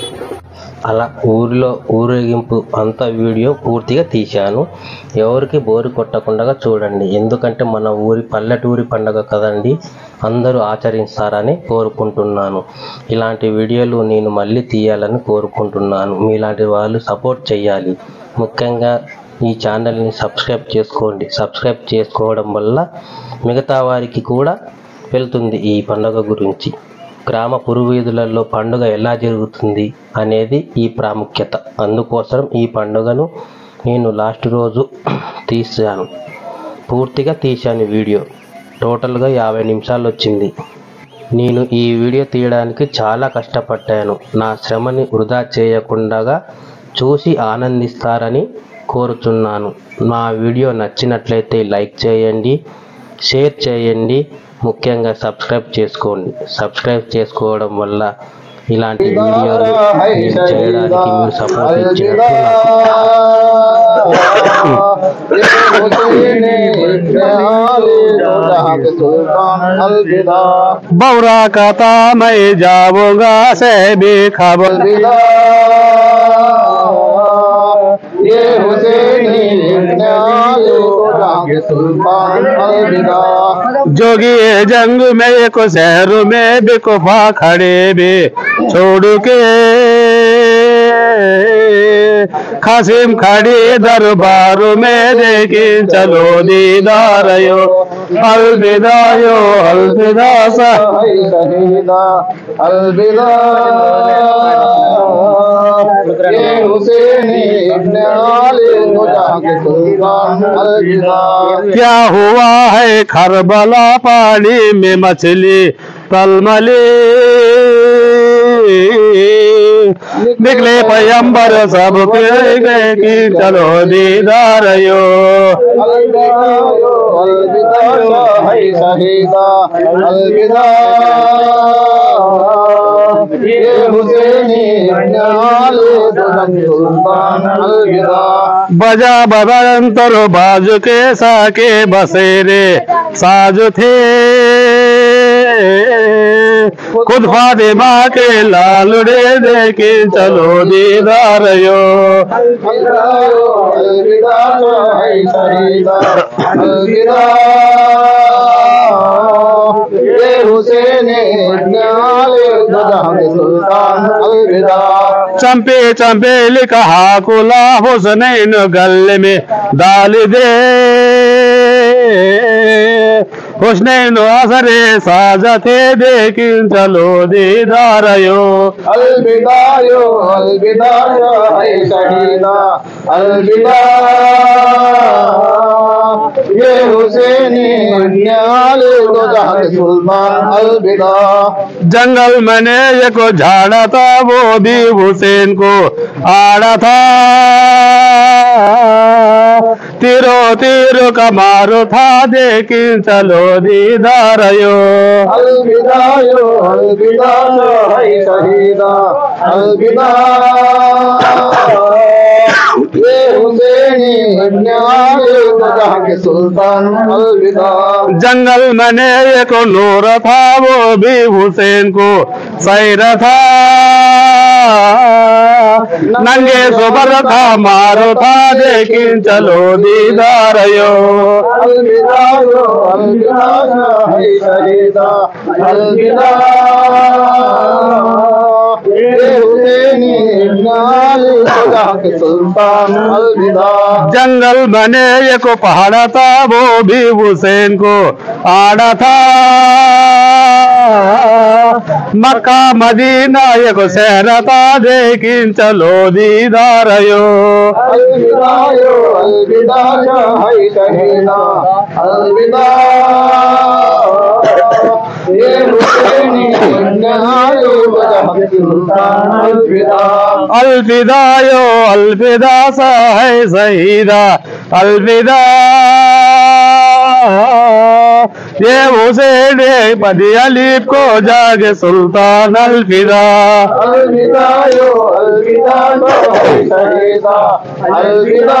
అలా ఊరిలో ఊరేగింపు అంత వీడియో పూర్తిగా తీశాను ఎవరికి బోరు కొట్టకుండా చూడండి ఎందుకంటే మన ఊరి పల్లెటూరి పండగ కదండి అందరూ ఆచరిస్తారని కోరుకుంటున్నాను ఇలాంటి వీడియోలు నేను మళ్ళీ తీయాలని కోరుకుంటున్నాను మీలాంటి వాళ్ళు సపోర్ట్ చేయాలి ముఖ్యంగా ఈ ఛానల్ని సబ్స్క్రైబ్ చేసుకోండి సబ్స్క్రైబ్ చేసుకోవడం వల్ల మిగతా వారికి కూడా వెళ్తుంది ఈ పండుగ గురించి గ్రామ పురువీధులలో పండుగ ఎలా జరుగుతుంది అనేది ఈ ప్రాముఖ్యత అందుకోసం ఈ పండుగను నేను లాస్ట్ రోజు తీసాను పూర్తిగా తీశాను వీడియో టోటల్గా యాభై నిమిషాలు వచ్చింది నేను ఈ వీడియో తీయడానికి చాలా కష్టపడ్డాను నా శ్రమని వృధా చేయకుండా చూసి ఆనందిస్తారని కోరుచున్నాను నా వీడియో నచ్చినట్లయితే లైక్ చేయండి షేర్ చేయండి ముఖ్యంగా సబ్స్క్రైబ్ చేసుకోండి సబ్స్క్రైబ్ చేసుకోవడం వల్ల ఇలాంటి వీడియోలు నేను చేయడానికి మీరు సపోర్ట్ ఇచ్చినట్టు నాకు बौरा कहता मैं जाऊंगा से भी खबर ये हुसैनी सुल्तान अलविदा जोगी जंग में को शहर में बेकुफा खड़े बे छोड़ के खसीम खड़ी दरबार में देखी चलो दीदार यो अलविदा यो अलविदा सा शहीदा अलविदा ये हुसैनी इब्न अली मुजा के सुल्तान अलविदा क्या हुआ है खरबला पानी में मछली तलमली निकले पैम्बर सब के गए कि चलो दीदार यो अलविदा यो अलविदा शाही शहीदा अलविदा ये हुसैनी इब्न अली मुजा के सुल्तान अलविदा बजा बदंतर बाज के साके बसेरे साज थे खुद फातिमा के लालड़े देखे चलो दीदार यो अलविदा यो अलविदा शाही शहीदा अलविदा ये हुसैनी न्याले तो जहां के सुल्तान अलविदा चंपे चंपे लिखा कुला हुसनैन गले में डाल दे हुसनैन असरे साजते देकिन चलो दीदारयो अलविदा यो अलविदा यो है शहीदा अलविदा ये हुसैनी न्याले तो जहां के सुल्तान अलविदा जंगल में ने ये को झाड़ा था वो भी हुसैन को आड़ा था तीरो तीरो का मारो था लेकिन चलो दीदारयो अलविदा यो अलविदा यो है शहीदा अलविदा ये हुसैनी न्याले तो जहां के सुल्तान अलविदा जंगल में ने ये को नूर था वो भी हुसैन को सैर था नंगे सुबर था मारो था लेकिन चलो दीदारयो अलविदा यो अलविदा यो है शहीदा अलविदा ये हुसैनी न्याले तो जहां के सुल्तान अलविदा जंगल बने ये को पहाड़ा था वो भी हुसैन को आड़ा था मक्का मदीना ये को सहरा था लेकिन चलो दीदारयो अलविदा यो अलविदा यो है शहीदा अलविदा ये हुसैनी न्याले तो जहां के सुल्तान अलविदा अलविदायो अलविदा सा है शहीदा अलविदा ये हुसैन पदी अलीफ को जागे सुल्तान अलविदा अलविदा यो अलविदा यो है शहीदा अलविदा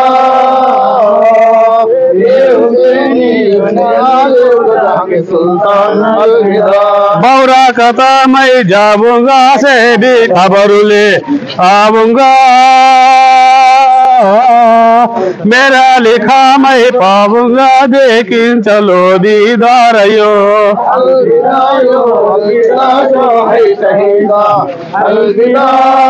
ये हुसैनी न्याले तो जहां के सुल्तान अलविदा बौरा कथा मैं जाऊंगा से भी खबर ले आऊंगा मेरा लिखा मैं पाऊंगा लेकिन चलो दीदार यो अलविदा यो अलविदा यो है शहीदा अलविदा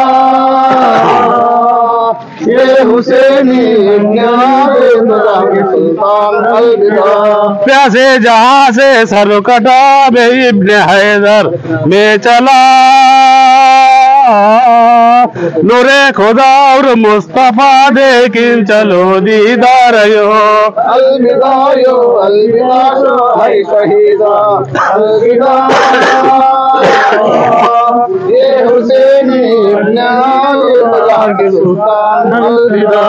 ये हुसैनी न्याले तो जहां के सुल्तान अलविदा प्यासे जहां से सर कटा मैं इब्न हैदर में चला नूरे खुदा और मुस्तफा लेकिन चलो दीदार यो अलविदा यो अलविदा यो है शहीदा अलविदा ये हुसैनी न्याले तो जहां के सुल्तान अलविदा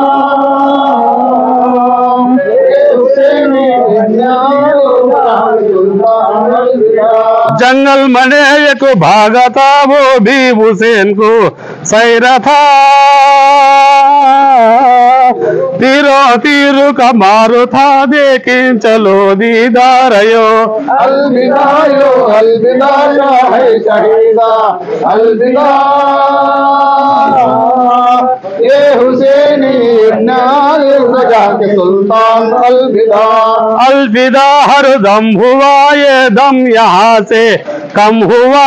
ये हुसैनी न्याले तो जहां के सुल्तान अलविदा जंगल मने एक भागा था वो भी हुसैन को सैरा था तीरो तीर का मारो था लेकिन चलो दीदार यो अलविदा यो अलविदा या है शहीदा अलविदा ये हुसैनी नाले सजा के सुल्तान अलविदा अलविदा हर दम हुआ ये दम यहाँ से कम हुआ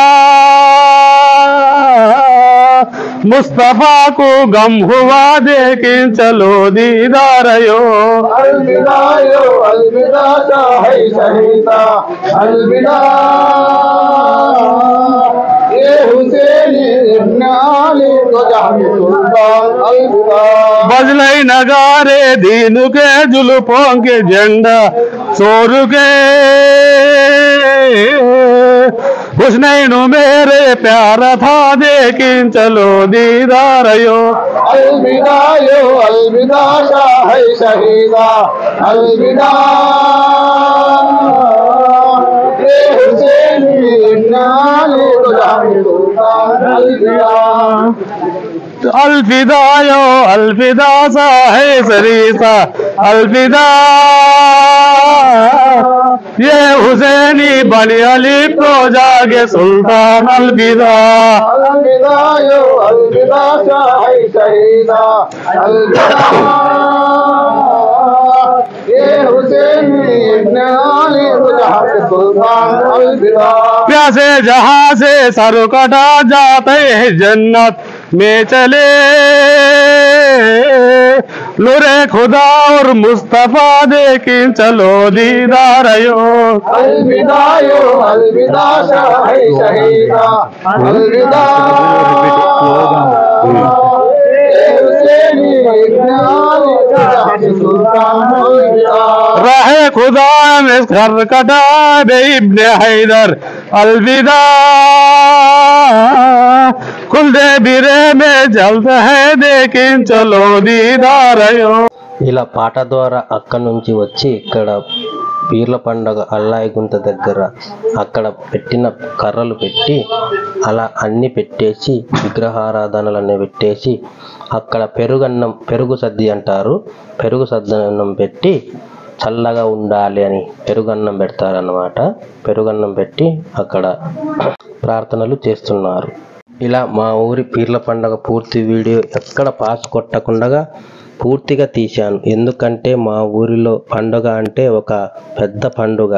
मुस्तफा को गम हुआ लेकिन चलो दीदार यो अलविदा यो अलविदा या है शहीदा अलविदा ये हुसैनी नाले सजा के सुल्तान अलविदा बजलई नगारे दीन के जुल्फों के झंडा चोर के हुसनैन मेरे प्यार था लेकिन चलो दीदार यो अलविदा यो अलविदा शाह शहीदा अलविदा ये हुसैनी नाले तो जाने सुल्तान अलविदा अलविदा यो अलविदा सा है सरीसा अलविदा ये हुसैनी बनी अली तो जागे सुल्तान अलविदा अलविदा यो अलविदा शाह शहीदा अलविदा ये हुसैन इब्न अली खुदा के सुल्तान अलविदा प्यासे जहां से सर कटा जाते हैं जन्नत में चले नूरे खुदा और मुस्तफा देखें चलो दीदार यो अलविदा यो अलविदा शाह शहीदा अलविदा ये हुसैन इब्न अली खुदा के सुल्तान अलविदा रहे खुदा में घर कटा बे इब्ने हैदर अलविदा खुल दे बिरे में जल्द है देखें चलो दीदार यो ఇలా పాట ద్వారా అక్కడి నుంచి వచ్చి ఇక్కడ పీర్ల పండగ అల్లాయి గుంత దగ్గర అక్కడ పెట్టిన కర్రలు పెట్టి అలా అన్ని పెట్టేసి విగ్రహారాధనలన్నీ పెట్టేసి అక్కడ పెరుగన్నం పెరుగు సద్ది అంటారు పెరుగు సద్దన్నం పెట్టి చల్లగా ఉండాలి అని పెరుగన్నం పెడతారన్నమాట పెరుగన్నం పెట్టి అక్కడ ప్రార్థనలు చేస్తున్నారు ఇలా మా ఊరి పీర్ల పండగ పూర్తి వీడియో ఎక్కడ పాస్ కొట్టకుండా పూర్తిగా తీశాను ఎందుకంటే మా ఊరిలో పండుగ అంటే ఒక పెద్ద పండుగ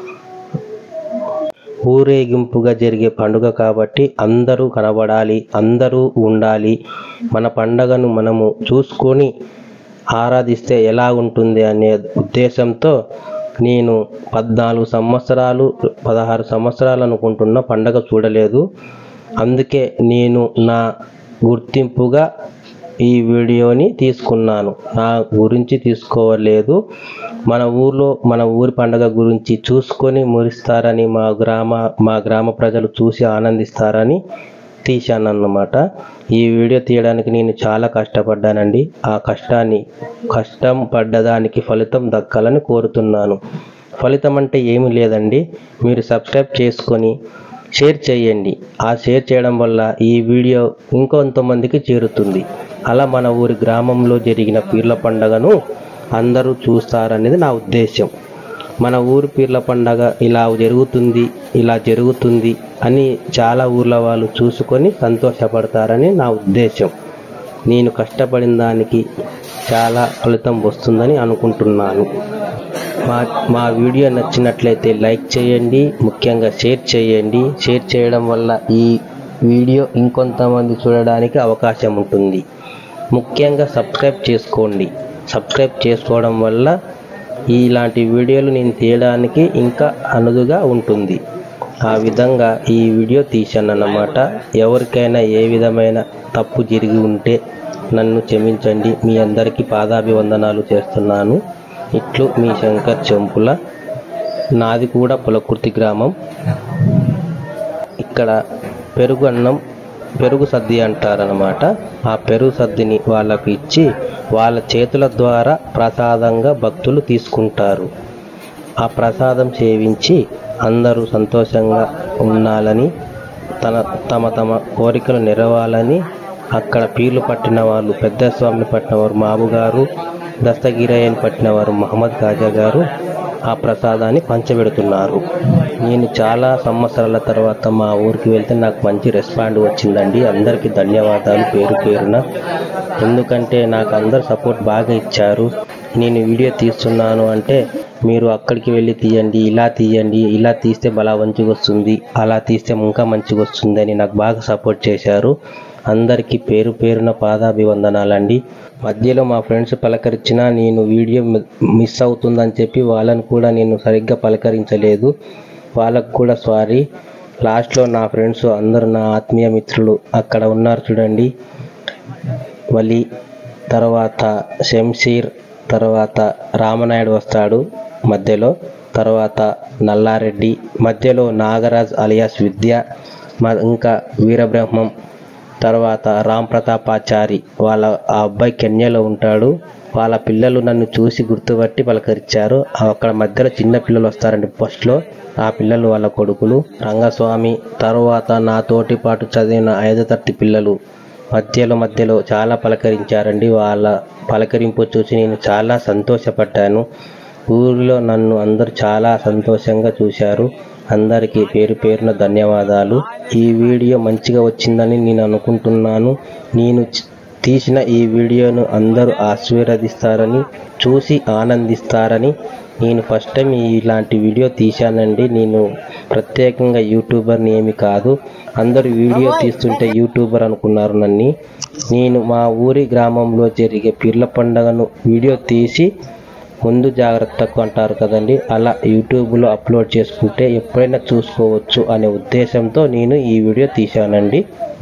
ఊరేగింపుగా జరిగే పండుగ కాబట్టి అందరూ కనబడాలి అందరూ ఉండాలి మన పండగను మనము చూసుకొని ఆరాధిస్తే ఎలా ఉంటుంది అనే ఉద్దేశంతో నేను పద్నాలుగు సంవత్సరాలు పదహారు సంవత్సరాలు అనుకుంటున్న పండగ చూడలేదు అందుకే నేను నా గుర్తింపుగా ఈ వీడియోని తీసుకున్నాను నా గురించి తీసుకోవలేదు మన ఊర్లో మన ఊరి పండగ గురించి చూసుకొని మురిస్తారని మా గ్రామ మా గ్రామ ప్రజలు చూసి ఆనందిస్తారని తీశానన్నమాట ఈ వీడియో తీయడానికి నేను చాలా కష్టపడ్డానండి ఆ కష్టాన్ని కష్టం పడ్డదానికి ఫలితం దక్కాలని కోరుతున్నాను ఫలితం అంటే ఏమీ లేదండి మీరు సబ్స్క్రైబ్ చేసుకొని షేర్ చేయండి ఆ షేర్ చేయడం వల్ల ఈ వీడియో ఇంకొంతమందికి చేరుతుంది అలా మన ఊరి గ్రామంలో జరిగిన పీర్ల పండగను అందరూ చూస్తారనేది నా ఉద్దేశం మన ఊరి పీర్ల పండగ ఇలా జరుగుతుంది ఇలా జరుగుతుంది అని చాలా ఊర్ల వాళ్ళు చూసుకొని సంతోషపడతారని నా ఉద్దేశం నేను కష్టపడిన దానికి చాలా ఫలితం వస్తుందని అనుకుంటున్నాను మా మా వీడియో నచ్చినట్లయితే లైక్ చేయండి ముఖ్యంగా షేర్ చేయండి షేర్ చేయడం వల్ల ఈ వీడియో ఇంకొంతమంది చూడడానికి అవకాశం ఉంటుంది ముఖ్యంగా సబ్స్క్రైబ్ చేసుకోండి సబ్స్క్రైబ్ చేసుకోవడం వల్ల ఇలాంటి వీడియోలు నేను తీయడానికి ఇంకా అనుదుగా ఉంటుంది ఆ విధంగా ఈ వీడియో తీశానన్నమాట ఎవరికైనా ఏ విధమైన తప్పు జరిగి ఉంటే నన్ను క్షమించండి మీ అందరికీ పాదాభివందనాలు చేస్తున్నాను ఇట్లు మీ శంకర్ చెంపుల నాది కూడా పులకుర్తి గ్రామం ఇక్కడ పెరుగు అన్నం పెరుగు సద్ది అంటారనమాట ఆ పెరుగు సద్దిని వాళ్ళకు ఇచ్చి వాళ్ళ చేతుల ద్వారా ప్రసాదంగా భక్తులు తీసుకుంటారు ఆ ప్రసాదం సేవించి అందరూ సంతోషంగా ఉండాలని తన తమ తమ కోరికలు నెరవాలని అక్కడ పీర్లు పట్టిన వాళ్ళు పెద్ద స్వామిని పట్టిన వారు మాబు గారు దస్తగిరయ్యని పట్టిన వారు మహమ్మద్ ఖాజా గారు ఆ ప్రసాదాన్ని పంచబెడుతున్నారు నేను చాలా సంవత్సరాల తర్వాత మా ఊరికి వెళ్తే నాకు మంచి రెస్పాండ్ వచ్చిందండి అందరికీ ధన్యవాదాలు పేరు పేరున ఎందుకంటే నాకు అందరు సపోర్ట్ బాగా ఇచ్చారు నేను వీడియో తీస్తున్నాను అంటే మీరు అక్కడికి వెళ్ళి తీయండి ఇలా తీయండి ఇలా తీస్తే బలా మంచిగా వస్తుంది అలా తీస్తే ఇంకా మంచిగా వస్తుంది అని నాకు బాగా సపోర్ట్ చేశారు అందరికీ పేరు పేరున పాదాభివందనాలండి మధ్యలో మా ఫ్రెండ్స్ పలకరించినా నేను వీడియో మి- మిస్ అవుతుందని చెప్పి వాళ్ళని కూడా నేను సరిగ్గా పలకరించలేదు వాళ్ళకు కూడా సారీ లాస్ట్లో నా ఫ్రెండ్స్ అందరూ నా ఆత్మీయ మిత్రులు అక్కడ ఉన్నారు చూడండి వలి తర్వాత శంషీర్ తర్వాత రామనాయుడు వస్తాడు మధ్యలో తర్వాత నల్లారెడ్డి మధ్యలో నాగరాజ్ అలియాస్ విద్య మ- ఇంకా వీరబ్రహ్మం తర్వాత రామ్ ప్రతాపాచారి వాళ్ళ ఆ అబ్బాయి కెన్యాలో ఉంటాడు వాళ్ళ పిల్లలు నన్ను చూసి గుర్తుపట్టి పలకరించారు అక్కడ మధ్యలో చిన్న పిల్లలు వస్తారండి ఫస్ట్లో ఆ పిల్లలు వాళ్ళ కొడుకులు రంగస్వామి తర్వాత నా తోటి పాటు చదివిన ఐదో తరగతి పిల్లలు మధ్యలో మధ్యలో చాలా పలకరించారండి వాళ్ళ పలకరింపు చూసి నేను చాలా సంతోషపడ్డాను ఊరిలో నన్ను అందరూ చాలా సంతోషంగా చూశారు అందరికీ పేరు పేరున ధన్యవాదాలు ఈ వీడియో మంచిగా వచ్చిందని నేను అనుకుంటున్నాను నేను చ- తీసిన ఈ వీడియోను అందరూ ఆశీర్వదిస్తారని చూసి ఆనందిస్తారని నేను ఫస్ట్ టైం ఇలాంటి వీడియో తీశానండి నేను ప్రత్యేకంగా యూట్యూబర్ని ఏమి కాదు అందరూ వీడియో తీస్తుంటే యూట్యూబర్ అనుకున్నారు నన్ను నేను మా ఊరి గ్రామంలో జరిగే పీర్ల పండుగను వీడియో తీసి ముందు జాగ్రత్తకు అంటారు కదండి అలా యూట్యూబ్లో అప్లోడ్ చేసుకుంటే ఎప్పుడైనా చూసుకోవచ్చు అనే ఉద్దేశంతో నేను ఈ వీడియో తీశానండి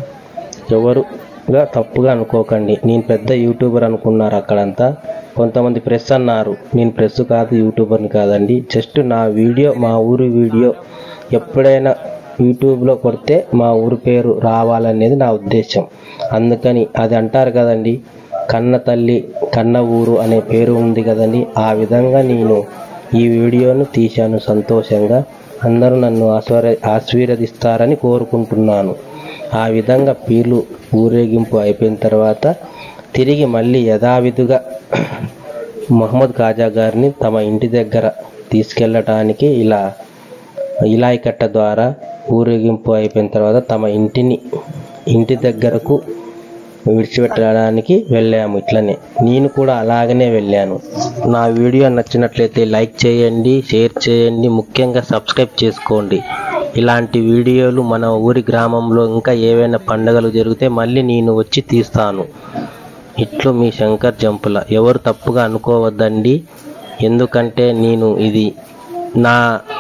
ఎవరుగా తప్పుగా అనుకోకండి నేను పెద్ద యూట్యూబర్ అనుకున్నారు అక్కడంతా కొంతమంది ప్రెస్ అన్నారు నేను ప్రెస్ కాదు యూట్యూబర్ని కాదండి జస్ట్ నా వీడియో మా ఊరి వీడియో ఎప్పుడైనా యూట్యూబ్లో కొడితే మా ఊరి పేరు రావాలనేది నా ఉద్దేశం అందుకని అది అంటారు కదండి కన్న తల్లి కన్న ఊరు అనే పేరు ఉంది కదండి ఆ విధంగా నేను ఈ వీడియోను తీశాను సంతోషంగా అందరూ నన్ను ఆస్వార ఆశీర్వదిస్తారని కోరుకుంటున్నాను ఆ విధంగా పీర్లు ఊరేగింపు అయిపోయిన తర్వాత తిరిగి మళ్ళీ యథావిధిగా మహమ్మద్ ఖాజా గారిని తమ ఇంటి దగ్గర తీసుకెళ్ళటానికి ఇలా ఇలాయి కట్ట ద్వారా ఊరేగింపు అయిపోయిన తర్వాత తమ ఇంటిని ఇంటి దగ్గరకు విడిచిపెట్టడానికి వెళ్ళాము ఇట్లనే నేను కూడా అలాగనే వెళ్ళాను నా వీడియో నచ్చినట్లయితే లైక్ చేయండి షేర్ చేయండి ముఖ్యంగా సబ్స్క్రైబ్ చేసుకోండి ఇలాంటి వీడియోలు మన ఊరి గ్రామంలో ఇంకా ఏవైనా పండుగలు జరిగితే మళ్ళీ నేను వచ్చి తీస్తాను ఇట్లు మీ శంకర్ జంపుల ఎవరు తప్పుగా అనుకోవద్దండి ఎందుకంటే నేను ఇది నా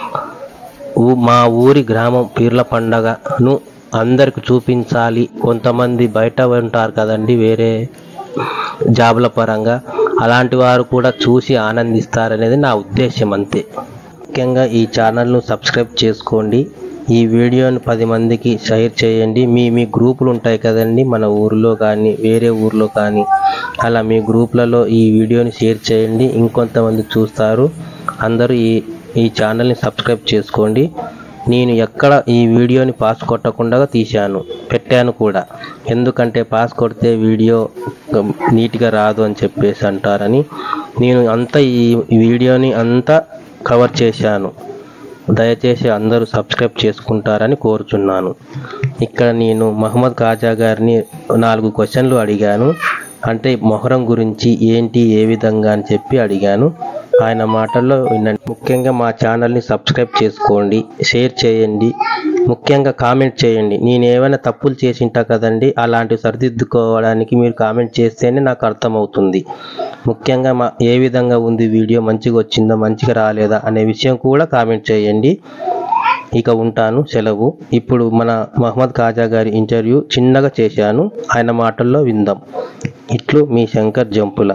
ఊ- మా ఊరి గ్రామం పీర్ల పండగను అందరికి చూపించాలి కొంతమంది బయట ఉంటారు కదండి వేరే జాబుల పరంగా అలాంటి వారు కూడా చూసి ఆనందిస్తారనేది నా ఉద్దేశం అంతే ముఖ్యంగా ఈ ఛానల్ను సబ్స్క్రైబ్ చేసుకోండి ఈ వీడియోని పది మందికి షేర్ చేయండి మీ మీ గ్రూపులు ఉంటాయి కదండి మన ఊరిలో కానీ వేరే ఊర్లో కానీ అలా మీ గ్రూపులలో ఈ వీడియోని షేర్ చేయండి ఇంకొంతమంది చూస్తారు అందరూ ఈ ఈ ఛానల్ని సబ్స్క్రైబ్ చేసుకోండి నేను ఎక్కడ ఈ వీడియోని పాస్ కొట్టకుండా తీశాను పెట్టాను కూడా ఎందుకంటే పాస్ కొడితే వీడియో నీట్గా రాదు అని చెప్పేసి అంటారని నేను అంతా ఈ ఈ వీడియోని అంతా కవర్ చేశాను దయచేసి అందరూ సబ్స్క్రైబ్ చేసుకుంటారని కోరుచున్నాను ఇక్కడ నేను మహమ్మద్ ఖాజా గారిని నాలుగు క్వశ్చన్లు అడిగాను అంటే మొహరం గురించి ఏంటి ఏ విధంగా అని చెప్పి అడిగాను ఆయన మాటల్లో వినండి ముఖ్యంగా మా ఛానల్ని సబ్స్క్రైబ్ చేసుకోండి షేర్ చేయండి ముఖ్యంగా కామెంట్ చేయండి నేను ఏమైనా తప్పులు చేసింటా కదండి అలాంటివి సరిదిద్దుకోవడానికి మీరు కామెంట్ చేస్తేనే నాకు అర్థమవుతుంది ముఖ్యంగా మా ఏ విధంగా ఉంది వీడియో మంచిగా వచ్చిందా మంచిగా రాలేదా అనే విషయం కూడా కామెంట్ చేయండి ఇక ఉంటాను సెలవు ఇప్పుడు మన మహమ్మద్ ఖాజా గారి ఇంటర్వ్యూ చిన్నగా చేశాను ఆయన మాటల్లో విందాం ఇట్లు మీ శంకర్ జంపుల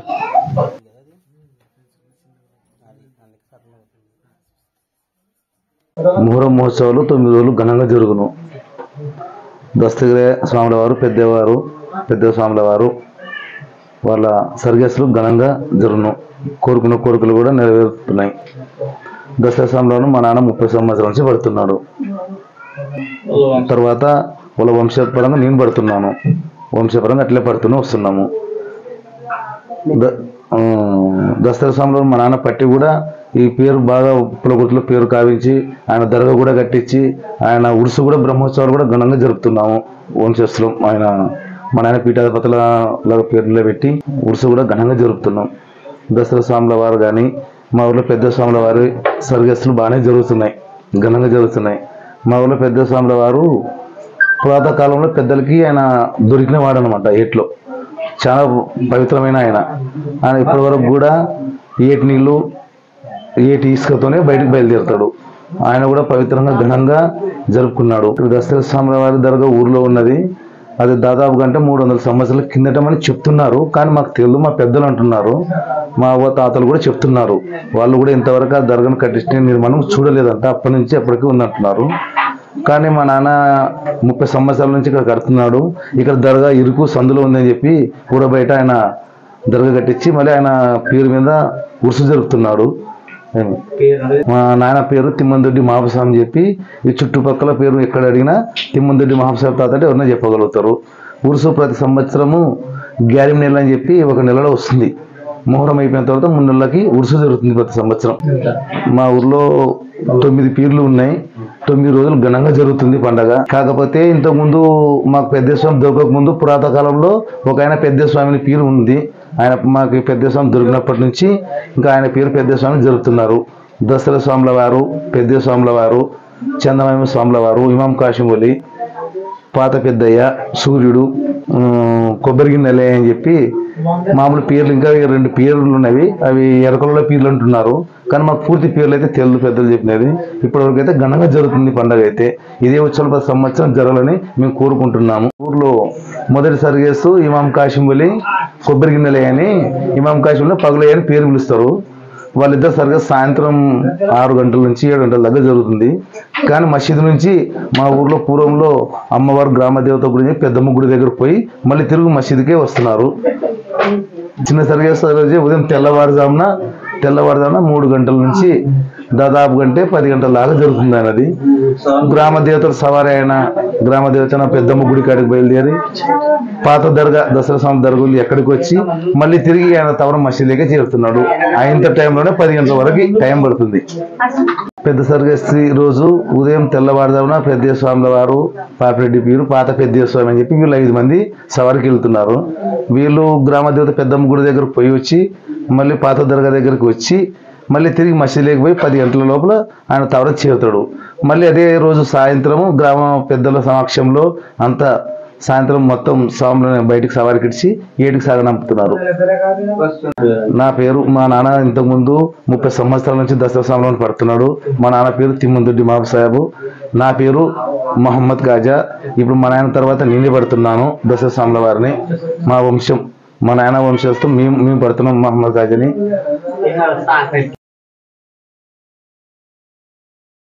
మొహరం మహోత్సవాలు తొమ్మిది రోజులు ఘనంగా జరుగును దస్తగిరి స్వాముల వారు పెద్దవారు పెద్ద స్వాముల వారు వాళ్ళ సర్గస్సులు ఘనంగా జరుగును కోరుకున్న కోరికలు కూడా నెరవేరుతున్నాయి దసరా స్వాములను మా నాన్న ముప్పై సంవత్సరాల నుంచి పడుతున్నాడు తర్వాత వాళ్ళ వంశపరంగా నేను పడుతున్నాను వంశపరంగా అట్లే పడుతూనే వస్తున్నాము ద- ఆ, దసరా స్వామిలో మా నాన్న పట్టి కూడా ఈ పేరు బాగా పులగుర్తులో పేరు కావించి ఆయన దర్గా కూడా కట్టించి ఆయన ఉరుసు కూడా బ్రహ్మోత్సవాలు కూడా ఘనంగా జరుపుతున్నాము వంశస్థులం ఆయన మా నాయన పీఠాధిపతుల లాగా పేర్లు పెట్టి ఉరుసు కూడా ఘనంగా జరుపుతున్నాం దసరా స్వాముల వారు కానీ మా ఊర్లో పెద్ద స్వాముల వారి సర్గస్సులు బాగానే జరుగుతున్నాయి ఘనంగా జరుగుతున్నాయి మా ఊర్లో పెద్ద స్వాముల వారు పురాతన కాలంలో పెద్దలకి ఆయన దొరికిన వాడు అనమాట ఏట్లో చాలా పవిత్రమైన ఆయన ఆయన ఇప్పటి వరకు కూడా ఏటి నీళ్ళు ఏటి ఇసుకతోనే బయటకు బయలుదేరుతాడు ఆయన కూడా పవిత్రంగా ఘనంగా జరుపుకున్నాడు దసరా స్వామి వారి దర్గా ఊర్లో ఉన్నది అది దాదాపు గంట మూడు వందల సంవత్సరాల కిందటమని చెప్తున్నారు కానీ మాకు తెలియదు మా పెద్దలు అంటున్నారు మా అవ్వ తాతలు కూడా చెప్తున్నారు వాళ్ళు కూడా ఇంతవరకు ఆ దర్గాను కట్టించిన నిర్మాణం చూడలేదంట అప్పటి నుంచి అప్పటికి ఉందంటున్నారు కానీ మా నాన్న ముప్పై సంవత్సరాల నుంచి ఇక్కడ కడుతున్నాడు ఇక్కడ దర్గా ఇరుకు సందులో ఉందని చెప్పి ఊర బయట ఆయన దర్గా కట్టించి మళ్ళీ ఆయన పేరు మీద ఉరుసు జరుపుతున్నాడు మా నాయన పేరు తిమ్మందొడ్డి మహాప్రసాద్ అని చెప్పి ఈ చుట్టుపక్కల పేరు ఎక్కడ అడిగినా తిమ్మందొడ్డి మహాప్రసాద్ తాత అంటే ఎవరైనా చెప్పగలుగుతారు ఉరుసు ప్రతి సంవత్సరము గ్యారిం నెల అని చెప్పి ఒక నెలలో వస్తుంది మొహరం అయిపోయిన తర్వాత మూడు నెలలకి ఉరుసు జరుగుతుంది ప్రతి సంవత్సరం మా ఊర్లో తొమ్మిది పీర్లు ఉన్నాయి తొమ్మిది రోజులు ఘనంగా జరుగుతుంది పండగ కాకపోతే ఇంతకు ముందు మాకు పెద్ద స్వామి దొరకక ముందు పురాత కాలంలో ఒక ఆయన పెద్ద స్వామిని పేరు ఉంది ఆయన మాకు పెద్ద స్వామి దొరికినప్పటి నుంచి ఇంకా ఆయన పేరు పెద్ద స్వామి జరుపుతున్నారు దసరా స్వాముల వారు పెద్ద స్వాముల వారు చందమామ స్వాముల వారు ఇమాం కాశింబలి పాత పెద్దయ్య సూర్యుడు ఉమ్, కొబ్బరి గిన్నెలే అని చెప్పి మామూలు పేర్లు ఇంకా రెండు పేర్లు ఉన్నవి అవి ఎరకలలో పేర్లు అంటున్నారు కానీ మాకు పూర్తి పేర్లు అయితే తెలుగు పెద్దలు చెప్పినది ఇప్పటివరకు అయితే ఘనంగా జరుగుతుంది పండగ అయితే ఇదే ఉత్సవం ప్రతి సంవత్సరం జరగాలని మేము కోరుకుంటున్నాము ఊర్లో మొదటిసారి చేస్తూ ఇమాం కాశింబలి కొబ్బరి గిన్నెలే అని ఇమాం కాశింలో పగులయ్య అని పేరు పిలుస్తారు వాళ్ళిద్దరు సరిగ్గా సాయంత్రం ఆరు గంటల నుంచి ఏడు గంటల దాకా జరుగుతుంది కానీ మసీదు నుంచి మా ఊర్లో పూర్వంలో అమ్మవారు గ్రామ దేవత గుడి పెద్దమ్మ గుడి దగ్గరకు పోయి మళ్ళీ తిరుగు మసీదుకే వస్తున్నారు చిన్న సరిగా రోజు ఉదయం తెల్లవారుజామున తెల్లవారుజామున మూడు గంటల నుంచి దాదాపు గంటే పది గంటల దాకా జరుగుతుంది అన్నది గ్రామ దేవతలు సవారి అయిన గ్రామ దేవత పెద్దమ్మ గుడి కాడికి బయలుదేరి పాత దర్గా దసరా స్వామి దర్గులు ఎక్కడికి వచ్చి మళ్ళీ తిరిగి ఆయన తవరం మసీదుకే చేరుతున్నాడు అయినంత టైంలోనే పది గంటల వరకు టైం పడుతుంది పెద్ద సర్గస్తి రోజు ఉదయం తెల్లవారుజామున పెద్ద స్వాముల వారు పాపిరెడ్డి పీరు పాత పెద్ద స్వామి అని చెప్పి వీళ్ళు ఐదు మంది సవారికి వెళ్తున్నారు వీళ్ళు గ్రామ దేవత పెద్దమ్మ గుడి దగ్గరకు పోయి వచ్చి మళ్ళీ పాత దర్గా దగ్గరికి వచ్చి మళ్ళీ తిరిగి మసీదులోకి పోయి పది గంటల లోపల ఆయన తవర చేరుతాడు మళ్ళీ అదే రోజు సాయంత్రము గ్రామ పెద్దల సమక్షంలో అంతా సాయంత్రం మొత్తం స్వాములను బయటికి సవారికిడిచి ఏటికి సాగనంపుతున్నారు నా పేరు మా నాన్న ఇంతకుముందు ముప్పై సంవత్సరాల నుంచి దసరా స్వామిలో పడుతున్నాడు మా నాన్న పేరు తిమ్మందొడ్డి మహబూబ్ సాహెబు నా పేరు మహమ్మద్ ఖాజా ఇప్పుడు మా నాయన తర్వాత నేనే పడుతున్నాను దసరా స్వాముల వారిని మా వంశం మా నాయన వంశస్థం మేము మేము పడుతున్నాం మహమ్మద్ ఖాజాని